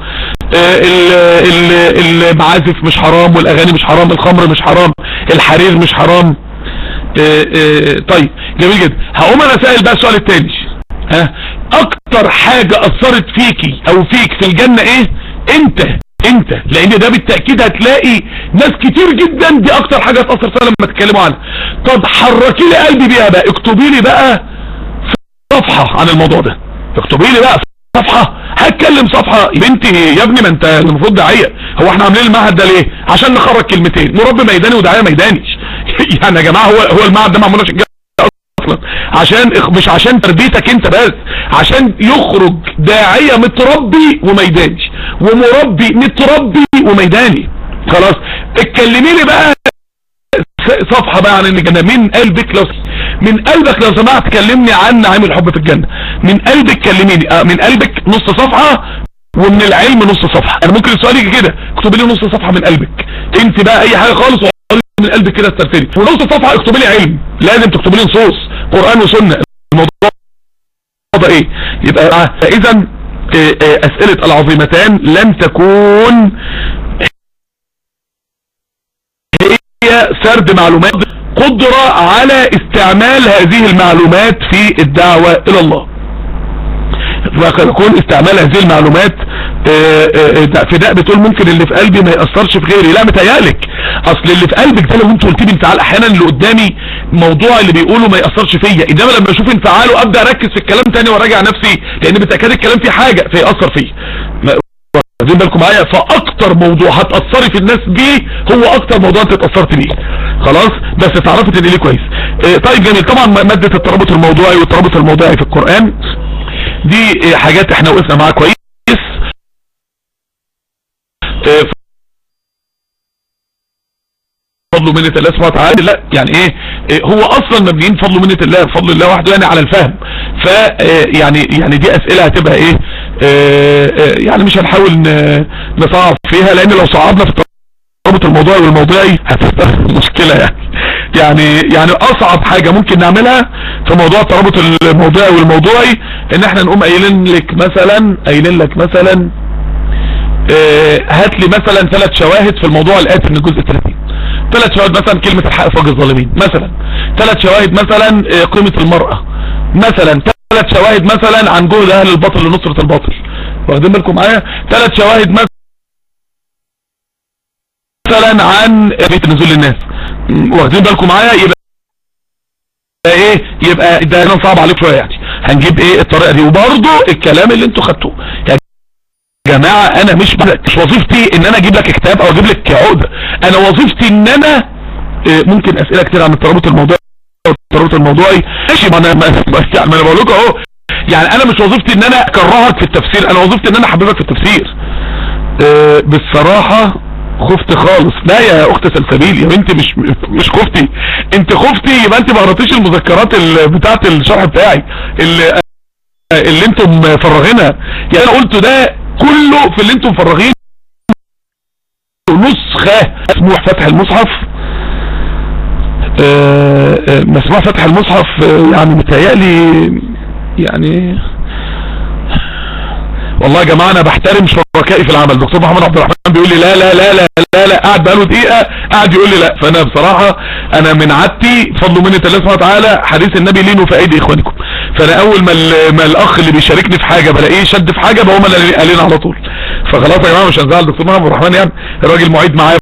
المعازف مش حرام والاغاني مش حرام الخمر مش حرام الحرير مش حرام طيب جميل جدا هقوم انا سائل بقى السؤال الثاني ها اكتر حاجه اثرت فيكي او فيك في الجنه ايه انت انت لان ده بالتأكيد هتلاقي ناس كتير جدا دي اكتر حاجة تأثر فيها لما تتكلموا عنها طب حركي لي قلبي بيها بقى اكتبي لي بقى صفحة عن الموضوع ده اكتبي لي بقى صفحة هتكلم صفحة يا بنتي يا ابني ما انت المفروض داعية هو احنا عاملين المعهد ده ليه عشان نخرج كلمتين مربي ميداني وداعية ميدانيش يعني يا جماعة هو هو المعهد ده معمول عشان اصلا عشان مش عشان تربيتك انت بس عشان يخرج داعية متربي وميداني ومربي متربي وميداني خلاص اتكلمي لي بقى صفحة بقى عن الجنة من قلبك لو من قلبك لو سمحت كلمني عن نعيم الحب في الجنة من قلبك كلميني اه من قلبك نص صفحة ومن العلم نص صفحة انا ممكن السؤال يجي كده اكتبي لي نص صفحة من قلبك انت بقى اي حاجة خالص من قلبك كده استرسلي ونص صفحة اكتبي لي علم لازم تكتبي لي نصوص قرآن وسنة الموضوع ده ايه يبقى اذا اسئلة العظيمتان لن تكون هي سرد معلومات قدرة على استعمال هذه المعلومات في الدعوة الى الله فيكون استعمال هذه المعلومات فداء بتقول ممكن اللي في قلبي ما يأثرش في غيري لا متهيألك اصل اللي في قلبك ده لو انت قلت لي انفعال احيانا اللي قدامي موضوع اللي بيقوله ما يأثرش فيا انما لما اشوف انفعاله ابدا اركز في الكلام تاني وراجع نفسي لان بالتاكيد الكلام فيه حاجه فيأثر فيه واخدين بالكم معايا فاكتر موضوع هتأثري في الناس بيه هو اكتر موضوع انت اتأثرت بيه خلاص بس اتعرفت ان ليه كويس اه طيب جميل طبعا مادة الترابط الموضوعي والترابط الموضوعي في القرآن دي اه حاجات احنا وقفنا معاها كويس اه فضل منة الله سبحانه وتعالى لا يعني ايه, ايه هو اصلا مبنيين فضل منة الله فضل الله وحده يعني على الفهم ف يعني يعني دي اسئلة هتبقى ايه اه يعني مش هنحاول نصعب فيها لان لو صعبنا في الترابط الموضوعي والموضوعي هتبقى مشكلة يعني يعني يعني اصعب حاجة ممكن نعملها في موضوع الترابط الموضوعي والموضوعي ان احنا نقوم قايلين لك مثلا قايلين لك مثلا اه هات لي مثلا ثلاث شواهد في الموضوع الاتي من الجزء 30 ثلاث شواهد مثلا كلمة الحق في وجه الظالمين مثلا ثلاث شواهد مثلا آه، قيمة المرأة مثلا ثلاث شواهد مثلا عن جهد اهل الباطل لنصرة الباطل واخدين بالكم معايا ثلاث شواهد مثلا عن بيت نزول الناس م، واخدين بالكم معايا يبقى ايه يبقى ده هنا صعب عليك شويه يعني هنجيب ايه الطريقه دي وبرضه الكلام اللي انتوا خدتوه يا جماعه انا مش مش وظيفتي ان انا اجيب لك كتاب او اجيب لك عقده انا وظيفتي ان انا إيه، ممكن اسئله كتير عن الترابط الموضوعي الترابط الموضوعي ماشي ما انا ما ما- يعني ما انا بقول لكم اهو يعني انا مش وظيفتي ان انا اكرهك في التفسير انا وظيفتي ان انا احببك في التفسير آه، بالصراحة خفت خالص لا يا اخت سلسبيل يا بنتي مش مش خفتي انت خفتي يبقى انت ما قراتيش المذكرات ال- بتاعه الشرح بتاعي اللي اللي انتم مفرغينها يعني انا قلت ده كله في اللي انتم مفرغين نسخة مسموح فتح المصحف آه، آه، مسموح فتح المصحف آه، يعني متهيألي يعني والله يا جماعه انا بحترم شركائي في العمل دكتور محمد عبد الرحمن بيقول لي لا لا لا لا لا لا قاعد بقاله دقيقه قاعد يقول لي لا فانا بصراحه انا من عادتي فضل مني الله سبحانه وتعالى حديث النبي لينوا في ايدي اخوانكم فانا اول ما ال- ما الاخ اللي بيشاركني في حاجه بلاقيه شد في حاجه بقوم انا قالين على طول فخلاص يا جماعه مش هنزعل دكتور محمد عبد الرحمن يعني الراجل معيد معايا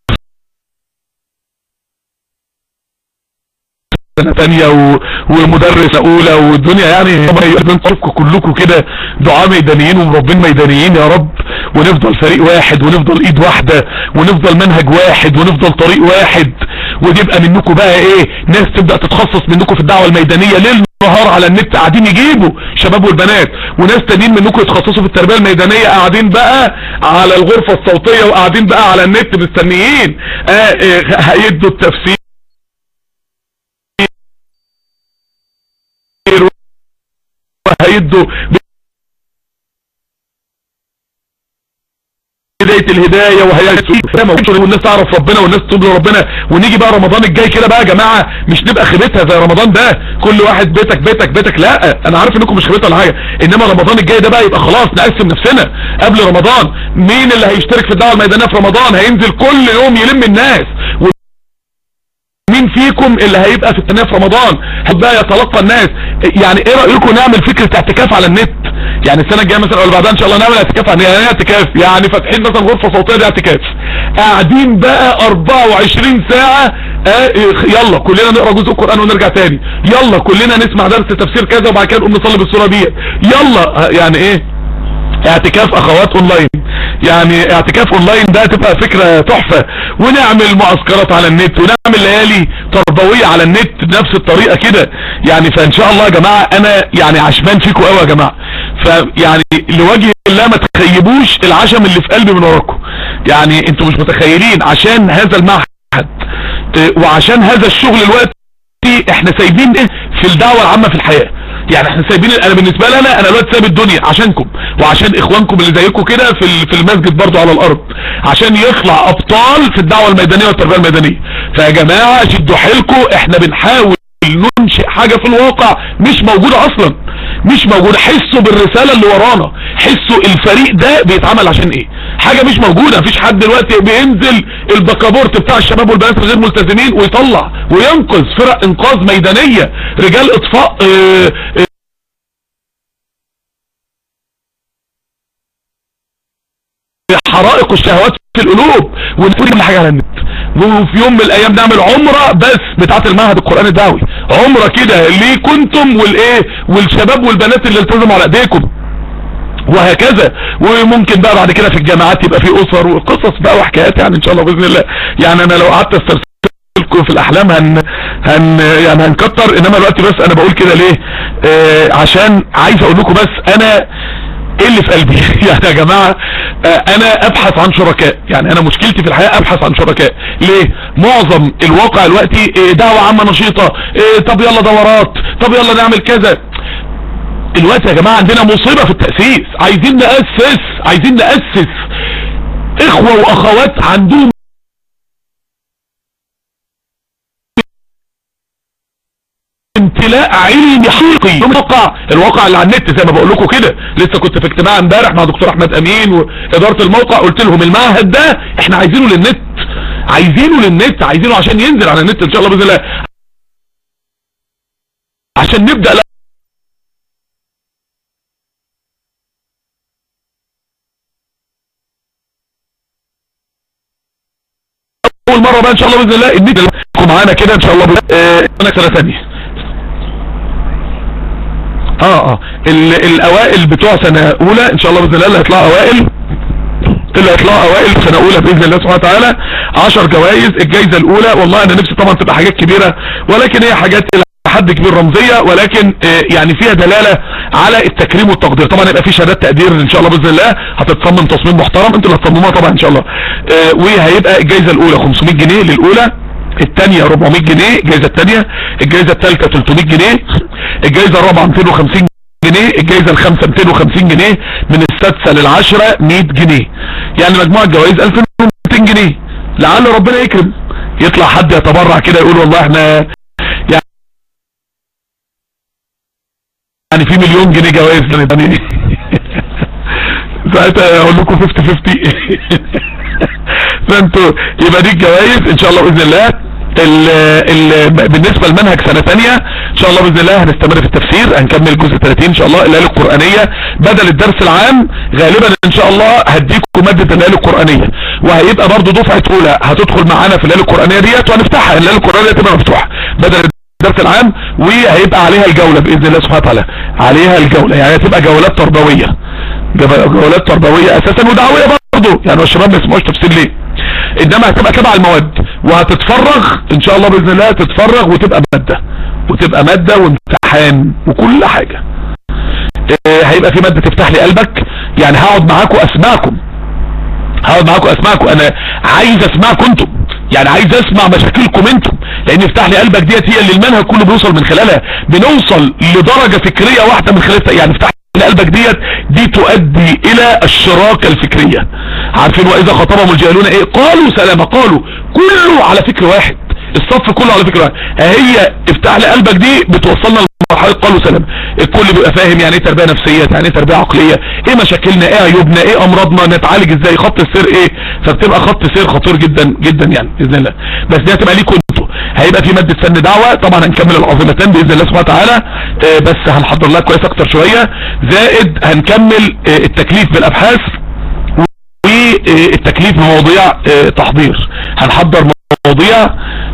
سنة تانية و... ومدرس اولى والدنيا يعني من طرفكم كلكم كده دعاء ميدانيين ومربين ميدانيين يا رب ونفضل فريق واحد ونفضل ايد واحدة ونفضل منهج واحد ونفضل طريق واحد وتبقى منكم بقى ايه ناس تبدأ تتخصص منكم في الدعوة الميدانية ليل نهار على النت قاعدين يجيبوا شباب والبنات وناس تانيين منكم يتخصصوا في التربية الميدانية قاعدين بقى على الغرفة الصوتية وقاعدين بقى على النت مستنيين آه آه هيدوا التفسير وهيدوا بداية الهداية وهيدوا والناس تعرف ربنا والناس تقول ربنا ونيجي بقى رمضان الجاي كده بقى يا جماعة مش نبقى خيبتها زي رمضان ده كل واحد بيتك بيتك بيتك لا انا عارف انكم مش خيبتها ولا حاجة انما رمضان الجاي ده بقى يبقى خلاص نقسم نفسنا قبل رمضان مين اللي هيشترك في الدعوة الميدانية في رمضان هينزل كل يوم يلم الناس مين فيكم اللي هيبقى في التنمية في رمضان هيبقى يتلقى الناس يعني ايه رأيكم نعمل فكرة اعتكاف على النت يعني السنة الجاية مثلا او اللي بعدها ان شاء الله نعمل اعتكاف على يعني ايه اعتكاف يعني فاتحين مثلا غرفة صوتية دي اعتكاف قاعدين بقى 24 ساعة آه يلا كلنا نقرا جزء القرآن ونرجع تاني يلا كلنا نسمع درس تفسير كذا وبعد كده نقوم نصلي بالصورة دي يلا آه، يعني ايه اعتكاف اخوات اونلاين يعني اعتكاف اونلاين ده تبقى فكرة تحفة ونعمل معسكرات على النت ونعمل ليالي تربوية على النت بنفس الطريقة كده يعني فان شاء الله يا جماعة انا يعني عشمان فيكم قوي يا جماعة فيعني لوجه الله ما تخيبوش العشم اللي في قلبي من وراكم يعني انتوا مش متخيلين عشان هذا المعهد اه، وعشان هذا الشغل الوقت احنا سايبين ايه في الدعوة العامة في الحياة يعني احنا سايبين انا بالنسبة لنا انا الوقت سايب الدنيا عشانكم وعشان اخوانكم اللي زيكم كده في ال- في المسجد برضو على الارض عشان يطلع ابطال في الدعوة الميدانية والتربية الميدانية فيا جماعة شدوا حيلكم احنا بنحاول ننشئ حاجة في الواقع مش موجودة اصلا مش موجودة حسوا بالرسالة اللي ورانا حسوا الفريق ده بيتعمل عشان ايه حاجة مش موجودة مفيش حد دلوقتي بينزل البكابورت بتاع الشباب والبنات الغير ملتزمين ويطلع وينقذ فرق انقاذ ميدانية رجال اطفاء اه اه حرائق الشهوات في القلوب ونقول كل حاجة على النت وفي يوم من الايام نعمل عمرة بس بتاعت المعهد القرآن الدعوي عمرة كده ليه كنتم والايه والشباب والبنات اللي التزموا على ايديكم وهكذا وممكن بقى بعد كده في الجامعات يبقى في اسر وقصص بقى وحكايات يعني ان شاء الله باذن الله يعني انا لو قعدت استرسلكم في الاحلام هن هن يعني هنكتر انما الوقت بس انا بقول كده ليه آه عشان عايز اقول لكم بس انا ايه اللي في قلبي يعني يا جماعة آه انا ابحث عن شركاء يعني انا مشكلتي في الحياة ابحث عن شركاء ليه معظم الواقع دلوقتي آه، دعوة عامة نشيطة آه، طب يلا دورات طب يلا نعمل كذا الوقت يا جماعة عندنا مصيبة في التأسيس عايزين نأسس عايزين نأسس اخوة واخوات عندهم امتلاء علمي حقيقي الواقع الواقع اللي على النت زي ما بقول لكم كده لسه كنت في اجتماع امبارح مع دكتور احمد امين واداره الموقع قلت لهم المعهد ده احنا عايزينه للنت عايزينه للنت عايزينه عشان ينزل على النت ان شاء الله باذن الله عشان نبدأ اول مرة بقى ان شاء الله باذن الله النيت اللي معانا كده ان شاء الله باذن الله سنة ثانية اه اه الاوائل بتوع سنة اولى ان شاء الله باذن الله اللي هيطلعوا اوائل اللي هيطلعوا اوائل سنة اولى باذن الله سبحانه وتعالى 10 جوائز الجايزة الاولى والله انا نفسي طبعا تبقى حاجات كبيرة ولكن هي حاجات حد كبير رمزية ولكن يعني فيها دلالة على التكريم والتقدير طبعا يبقى في شهادات تقدير ان شاء الله باذن الله هتتصمم تصميم محترم انتوا اللي هتصمموها طبعا ان شاء الله وهيبقى الجائزة الاولى 500 جنيه للاولى الثانية 400 جنيه الجائزة الثانية الجائزة الثالثة 300 جنيه الجائزة الرابعة 250 جنيه الجائزة الخامسة 250 جنيه من السادسة للعشرة 100 جنيه يعني مجموع الجوائز 1200 جنيه لعل ربنا يكرم يطلع حد يتبرع كده يقول والله احنا يعني في مليون جنيه جوائز يعني ساعتها اقول لكم 50 50 فانتوا يبقى دي الجوائز ان شاء الله باذن الله ال ال بالنسبة لمنهج سنة تانية ان شاء الله باذن الله هنستمر في التفسير هنكمل الجزء 30 ان شاء الله الليالي القرآنية بدل الدرس العام غالبا ان شاء الله هديكم مادة الليالي القرآنية وهيبقى برضو دفعة اولى هتدخل معانا في الليالي القرآنية ديت وهنفتحها الليالي القرآنية تبقى مفتوحة بدل الدرس العام وهيبقى عليها الجولة باذن الله سبحانه وتعالى عليها الجولة يعني هتبقى جولات تربوية جولات تربوية اساسا ودعوية برضو يعني الشباب ما يسمعوش تفسير ليه انما هتبقى تبع المواد وهتتفرغ ان شاء الله باذن الله تتفرغ وتبقى مادة وتبقى مادة وامتحان وكل حاجة اه هيبقى في مادة تفتح لي قلبك يعني هقعد معاكم اسمعكم هقعد معاكم اسمعكم انا عايز اسمعكم انتم يعني عايز اسمع مشاكلكم انتم لان افتح لي قلبك ديت هي اللي المنهج كله بيوصل من خلالها بنوصل لدرجة فكرية واحدة من خلالها يعني افتح قلبك ديت دي تؤدي الى الشراكة الفكرية عارفين واذا خطبهم الجاهلون ايه قالوا سلام قالوا كله على فكر واحد الصف كله على فكرة واحد هي افتح لي قلبك دي بتوصلنا لمرحلة قالوا سلام الكل بيبقى فاهم يعني ايه تربية نفسية يعني ايه تربية عقلية ايه مشاكلنا ايه عيوبنا ايه امراضنا نتعالج ازاي خط السير ايه فبتبقى خط سير خطير جدا جدا يعني باذن الله بس دي هتبقى ليكم انتوا هيبقى في مادة فن دعوة طبعا هنكمل العظيمتين باذن الله سبحانه وتعالى اه بس هنحضر لها كويس اكتر شوية زائد هنكمل اه التكليف بالابحاث والتكليف بمواضيع اه تحضير هنحضر مواضيع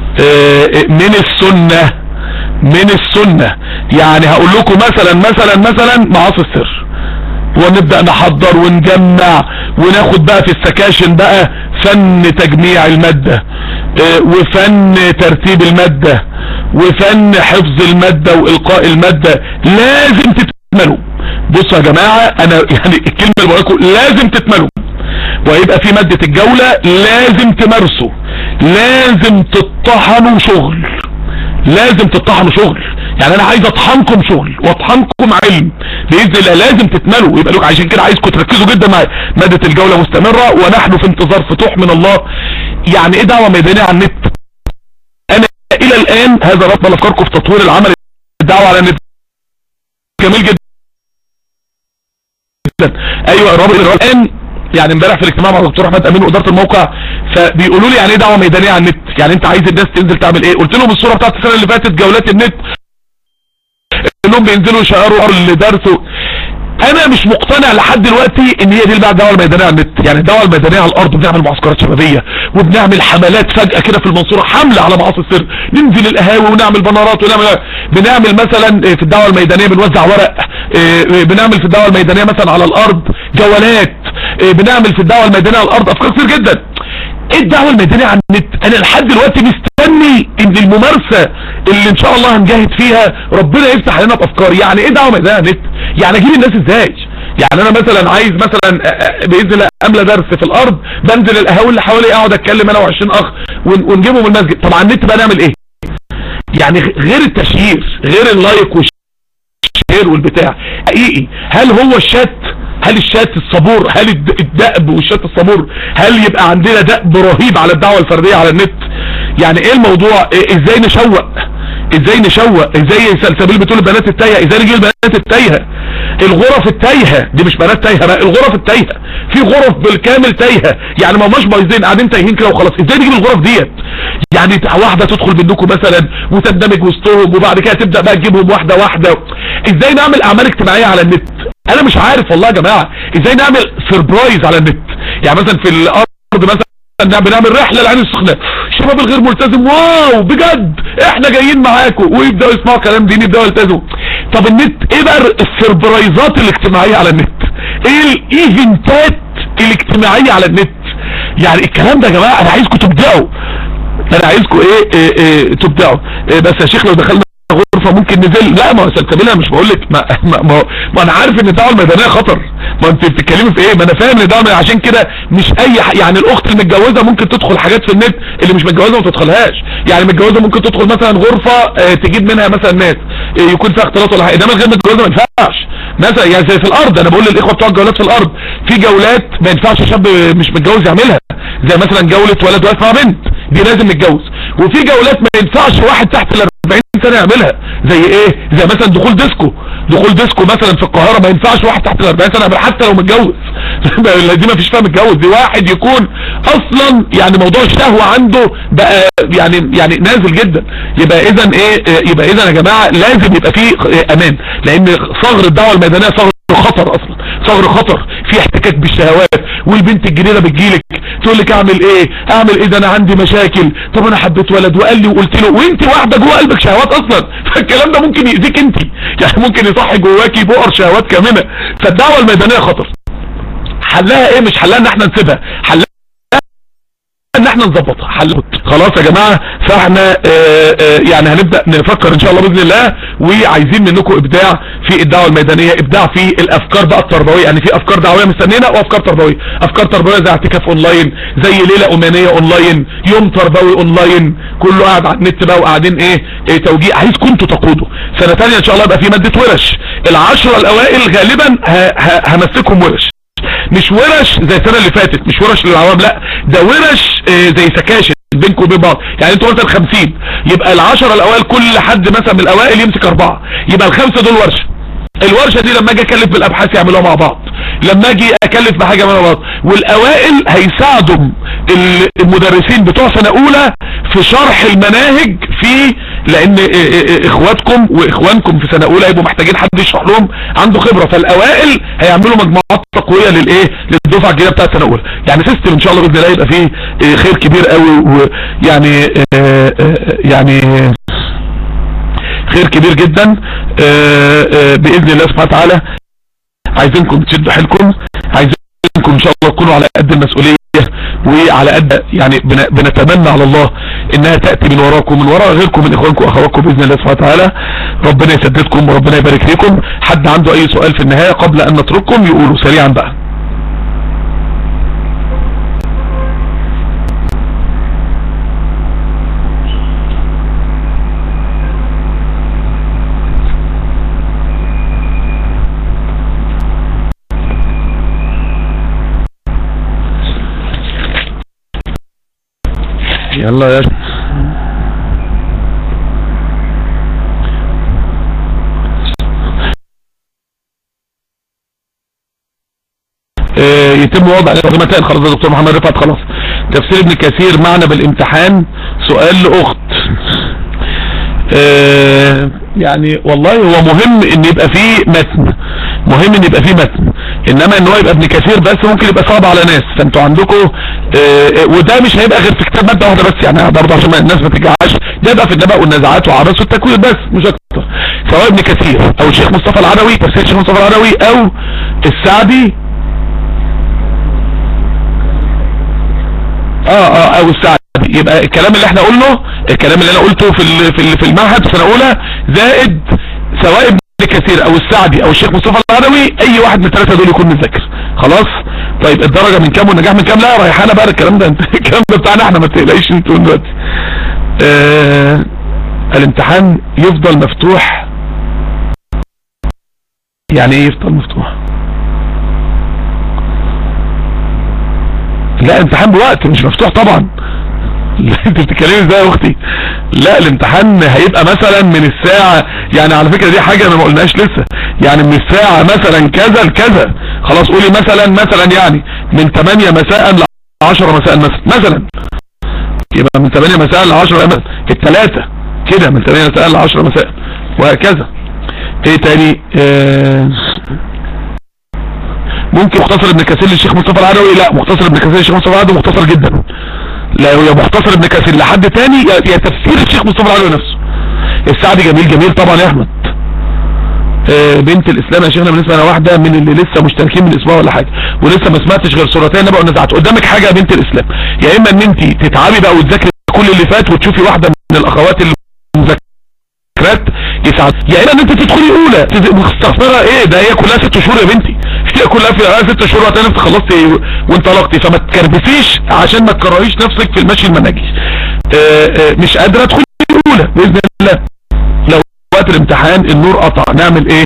من السنة من السنة يعني هقول لكم مثلا مثلا مثلا معاصي السر ونبدأ نحضر ونجمع وناخد بقى في السكاشن بقى فن تجميع المادة اه وفن ترتيب المادة وفن حفظ المادة والقاء المادة لازم تتملوا بصوا يا جماعة انا يعني الكلمة اللي بقولكم لازم تتملوا وهيبقى في مادة الجولة لازم تمارسوا لازم تطحنوا شغل لازم تطحنوا شغل يعني انا عايز اطحنكم شغل واطحنكم علم باذن الله لازم تتملوا يبقى لكم عشان كده عايزكم تركزوا جدا مع مادة الجولة مستمرة ونحن في انتظار فتوح من الله يعني ايه دعوة ميدانية على النت انا الى الان هذا ربط افكاركم في تطوير العمل الدعوة على النت جميل جدا ايوه الرابط الان يعني امبارح في الاجتماع مع الدكتور احمد امين واداره الموقع فبيقولوا لي يعني ايه دعوه ميدانيه على النت يعني انت عايز الناس تنزل تعمل ايه قلت لهم الصوره بتاعت السنه اللي فاتت جولات النت انهم بينزلوا يشيروا اللي درسوا انا مش مقتنع لحد دلوقتي ان هي دي بقى الدعوه الميدانيه على النت يعني الدعوه الميدانيه على الارض بنعمل معسكرات شبابيه وبنعمل حملات فجاه كده في المنصوره حمله على معاصي السر ننزل القهاوي ونعمل بنارات ونعمل بنعمل مثلا في الدعوه الميدانيه بنوزع ورق بنعمل في الدعوه الميدانيه مثلا على الارض جولات بنعمل في الدعوه الميدانيه على الارض افكار كتير جدا ايه الدعوه الميدانيه على النت انا لحد دلوقتي مستني ان الممارسه اللي ان شاء الله هنجاهد فيها ربنا يفتح علينا بافكار يعني ايه دعوه ميدانيه على النت يعني اجيب الناس ازاي يعني انا مثلا عايز مثلا باذن الله املى درس في الارض بنزل القهاوي اللي حوالي اقعد اتكلم انا و20 اخ ونجيبهم المسجد طب على النت بقى نعمل ايه يعني غير التشهير غير اللايك والشير والبتاع حقيقي هل هو الشات هل الشات الصبور هل الدأب والشات الصبور هل يبقى عندنا دأب رهيب على الدعوة الفردية على النت يعني ايه الموضوع إيه ازاي نشوق ازاي نشوق ازاي سلسبيل بتقول البنات التايهة ازاي نجيب البنات التايهة الغرف التايهه دي مش بنات تايهه بقى الغرف التايهه في غرف بالكامل تايهه يعني ما مش بايظين قاعدين تايهين كده وخلاص ازاي نجيب الغرف ديت يعني واحده تدخل منكم مثلا وتندمج وسطهم وبعد كده تبدا بقى تجيبهم واحده واحده ازاي نعمل اعمال اجتماعيه على النت انا مش عارف والله يا جماعه ازاي نعمل سربرايز على النت يعني مثلا في الارض مثلا بنعمل رحله لعين السخنه الشباب الغير ملتزم واو بجد احنا جايين معاكم ويبداوا يسمعوا كلام ديني يبداوا يلتزموا طب النت ايه بقى السربرايزات الاجتماعيه على النت ايه الايفنتات الاجتماعيه على النت يعني الكلام ده يا جماعه انا عايزكم تبداوا انا عايزكم ايه, إيه, إيه تبداوا إيه بس يا شيخ لو دخلنا غرفة ممكن نزل لا ما هو سلسبيلها مش بقول لك ما, ما, ما, ما انا عارف ان الدعوه الميدانيه خطر ما انت بتتكلمي في ايه ما انا فاهم ان ده عشان كده مش اي ح... يعني الاخت المتجوزه ممكن تدخل حاجات في النت اللي مش متجوزه ما تدخلهاش يعني متجوزه ممكن تدخل مثلا غرفه اه تجيب منها مثلا ناس اه يكون فيها اختلاط ولا حاجه انما الغير متجوزه ما ينفعش مثلا يعني زي في الارض انا بقول للاخوه بتوع الجولات في الارض في جولات ما ينفعش شاب مش متجوز يعملها زي مثلا جوله ولد واقف مع بنت دي لازم نتجوز وفي جولات ما ينفعش واحد تحت ال 40 سنه يعملها زي ايه زي مثلا دخول ديسكو دخول ديسكو مثلا في القاهره ما ينفعش واحد تحت ال 40 سنه يعمل حتى لو متجوز دي ما فيش فيها متجوز دي واحد يكون اصلا يعني موضوع الشهوه عنده بقى يعني يعني نازل جدا يبقى اذا ايه يبقى اذا يا جماعه لازم يبقى فيه امان لان صغر الدعوه الميدانيه صغر خطر اصلا صغر خطر في احتكاك بالشهوات والبنت الجديده بتجيلك تقول لك اعمل ايه اعمل ايه ده انا عندي مشاكل طب انا حبيت ولد وقال لي وقلت له وانت واحده جوه قلبك شهوات اصلا فالكلام ده ممكن يأذيك انت يعني ممكن يصحي جواكي بؤر شهوات كامنه فالدعوه الميدانيه خطر حلها ايه مش حلها ان احنا نسيبها حلها ان احنا نظبطها حل خلاص يا جماعة فاحنا اه اه يعني هنبدأ نفكر ان شاء الله باذن الله وعايزين منكم ابداع في الدعوة الميدانية ابداع في الافكار بقى التربوية يعني في افكار دعوية مستنينا وافكار تربوية افكار تربوية زي اعتكاف اونلاين زي ليلة امانية اونلاين يوم تربوي اونلاين كله قاعد على النت بقى وقاعدين ايه, ايه توجيه عايز كنتوا تقودوا سنة تانية ان شاء الله يبقى في مادة ورش العشرة الاوائل غالبا همسكهم ورش مش ورش زي السنه اللي فاتت مش ورش للعوام لا ده ورش اه زي سكاشن بينكم وبين بعض يعني انتوا مثلا 50 يبقى العشرة الاوائل كل حد مثلا من الاوائل يمسك اربعة يبقى الخمسة دول ورشة الورشة دي لما اجي اكلف بالابحاث يعملوها مع بعض لما اجي اكلف بحاجة مع بعض والاوائل هيساعدوا المدرسين بتوع سنة اولى في شرح المناهج في لان اخواتكم واخوانكم في سنة اولى هيبقوا محتاجين حد يشرح لهم عنده خبرة فالاوائل هيعملوا مجموعات تقوية للايه للدفعة الجديدة بتاعت سنة اولى يعني سيستم ان شاء الله باذن الله يبقى فيه خير كبير قوي ويعني يعني خير كبير جدا باذن الله سبحانه وتعالى عايزينكم تشدوا حيلكم عايزينكم ان شاء الله تكونوا على قد المسؤوليه وعلى قد يعني بنتمنى على الله انها تأتي من وراكم من وراء غيركم من اخوانكم واخواتكم باذن الله سبحانه وتعالى ربنا يسددكم وربنا يبارك فيكم حد عنده اي سؤال في النهاية قبل ان نترككم يقولوا سريعا بقى يلا يا اه يتم وضع الخدمتين خلاص يا دكتور محمد رفعت خلاص تفسير ابن كثير معنى بالامتحان سؤال لاخت اه يعني والله هو مهم ان يبقى فيه متن مهم ان يبقى فيه متن انما ان هو يبقى ابن كثير بس ممكن يبقى صعب على ناس فانتوا عندكم اه وده مش هيبقى غير في كتاب ماده واحده بس يعني برضه عشان الناس ما ترجعش ده يبقى في النبأ والنزعات وعرس والتكوير بس مش اكتر سواء ابن كثير او الشيخ مصطفى العدوي تفسير الشيخ مصطفى العدوي او السعدي اه اه او السعدي يبقى الكلام اللي احنا قلنا الكلام اللي انا قلته في في في المعهد في سنه اولى زائد سواء ابن كثير او السعدي او الشيخ مصطفى العدوي اي واحد من الثلاثه دول يكون مذاكر خلاص طيب الدرجه من كام والنجاح من كام لا ريحانه بقى الكلام ده الكلام ده بتاعنا احنا ما تقلقيش انتوا دلوقتي آه الامتحان يفضل مفتوح يعني ايه يفضل مفتوح لا امتحان بوقت مش مفتوح طبعا انت بتتكلمي ازاي يا اختي لا الامتحان هيبقى مثلا من الساعة يعني على فكرة دي حاجة ما قلناش لسه يعني من الساعة مثلا كذا لكذا خلاص قولي مثلا مثلا يعني من 8 مساء ل 10 مساء مثلا مثلا يبقى من 8 مساء ل 10 مثلا الثلاثة كده من 8 مساء ل 10 مساء وهكذا ايه تاني اه ممكن مختصر ابن كثير للشيخ مصطفى العدوي لا مختصر ابن كثير للشيخ مصطفى العدوي مختصر جدا لا يا مختصر ابن كثير لحد تاني يا تفسير الشيخ مصطفى العدوي نفسه السعدي جميل جميل طبعا يا احمد آه بنت الاسلام يا شيخنا بالنسبه انا واحده من اللي لسه مشتركين من اسبوع ولا حاجه ولسه ما سمعتش غير سورتين نبأ ونزعت قدامك حاجه يا بنت الاسلام يا اما ان انت تتعبي بقى وتذاكري كل اللي فات وتشوفي واحده من الاخوات المذاكرات يساعد يا اما ان انت تدخلي اولى مستخسره ايه ده هي كلها ست شهور يا بنتي هي كلها في ست شهور وهتلاقي نفسك خلصتي وانطلقتي فما تكربسيش عشان ما تكرهيش نفسك في المشي المنهجي مش قادره ادخل الاولى باذن الله لو وقت الامتحان النور قطع نعمل ايه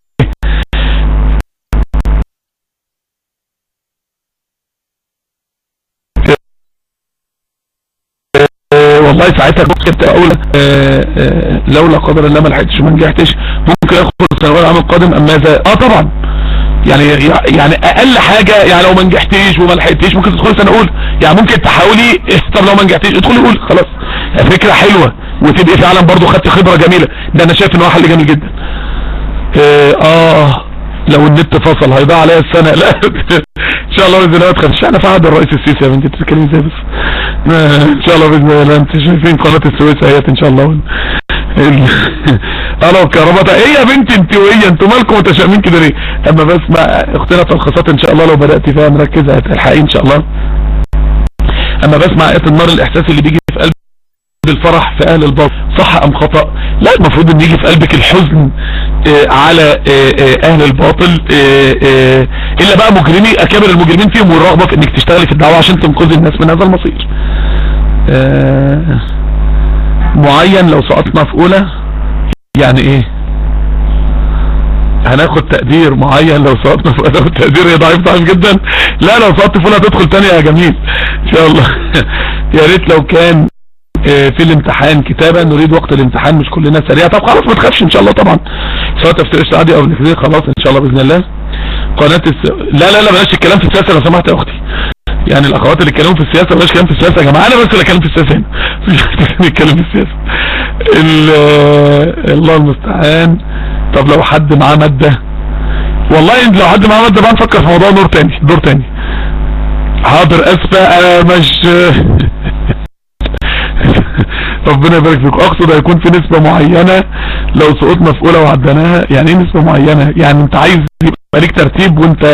والله ساعتها كنت اقول لولا قدر الله ما لحقتش وما نجحتش ممكن ادخل الثانويه العام القادم ام ماذا اه طبعا يعني يعني اقل حاجة يعني لو ما نجحتيش وما لحقتيش ممكن تدخلي سنة اولى يعني ممكن تحاولي طب لو ما نجحتيش ادخلي اولى خلاص فكرة حلوة وتبقي فعلا برضو خدتي خبرة جميلة ده انا شايف ان هو حل جميل جدا اه, آه لو النت فصل هيضيع عليا السنة لا ان شاء الله باذن الله ما تخافش انا في عهد الرئيس السيسي يا بنتي بتتكلمي ازاي بس ان شاء الله باذن الله انت شايفين قناة السويس اهيت ان شاء الله انا الكهرباء ايه يا بنتي انت وهي انتوا مالكم متشائمين كده ليه اما بسمع اختنا في الخاصات ان شاء الله لو بدأت فيها مركزة هتلحقي ان شاء الله اما بسمع ايات النار الاحساس اللي بيجي في قلب الفرح في اهل الباطل صح ام خطأ لا المفروض ان يجي في قلبك الحزن آه على آه آه اهل الباطل الا بقى مجرمي اكابر المجرمين فيهم والرغبة في انك تشتغلي في الدعوة عشان تنقذي الناس من هذا المصير معين لو سقطنا في اولى يعني ايه هناخد تقدير معين لو سقطنا في اولى التقدير ضعيف ضعيف جدا لا لو سقطت في اولى هتدخل تاني يا جميل ان شاء الله يا ريت لو كان في الامتحان كتابة نريد وقت الامتحان مش كلنا سريع طب خلاص ما تخافش ان شاء الله طبعا سواء تفسير السعادي او ابن كثير خلاص ان شاء الله باذن الله قناة الس... لا لا لا بلاش الكلام في السياسة لو سمحت يا اختي يعني الاخوات اللي اتكلموا في السياسة بلاش كلام في السياسة يا جماعة انا بس اللي اتكلم في السياسة هنا مش نتكلم في السياسة الله المستعان طب لو حد معاه مادة والله لو حد معاه مادة بقى نفكر في موضوع دور تاني دور تاني حاضر اسفة انا مش ربنا يبارك فيكم اقصد هيكون في نسبة معينة لو سقطنا في اولى وعدناها يعني ايه نسبة معينة يعني انت عايز يبقى ليك ترتيب وانت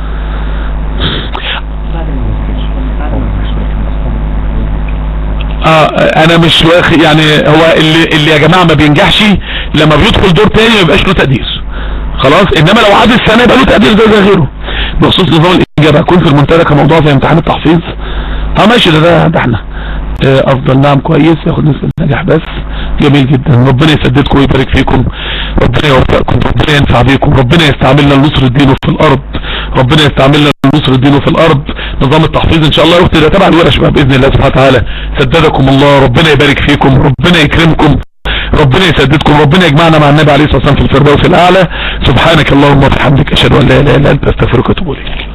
اه انا مش واخد يعني هو اللي, اللي يا جماعة ما بينجحش لما بيدخل دور تاني ما يبقاش له تقدير خلاص انما لو عاد السنة يبقى له تقدير زي زي غيره بخصوص نظام الاجابة هيكون في المنتدى كموضوع زي امتحان التحفيظ اه ماشي ده ده, ده احنا اه افضل نعم كويس ياخد نسبة نجاح بس جميل جدا ربنا يسددكم ويبارك فيكم ربنا يوفقكم ربنا ينفع بيكم ربنا يستعملنا لنصر الدين في الارض ربنا يستعملنا لنصر الدين في الارض نظام التحفيظ ان شاء الله يختي ده تبع الورش بقى باذن الله سبحانه وتعالى سددكم الله ربنا يبارك فيكم ربنا يكرمكم ربنا يسددكم ربنا يجمعنا مع النبي عليه الصلاه والسلام في الفردوس الاعلى سبحانك اللهم وبحمدك اشهد ان لا اله الا انت استغفرك واتوب اليك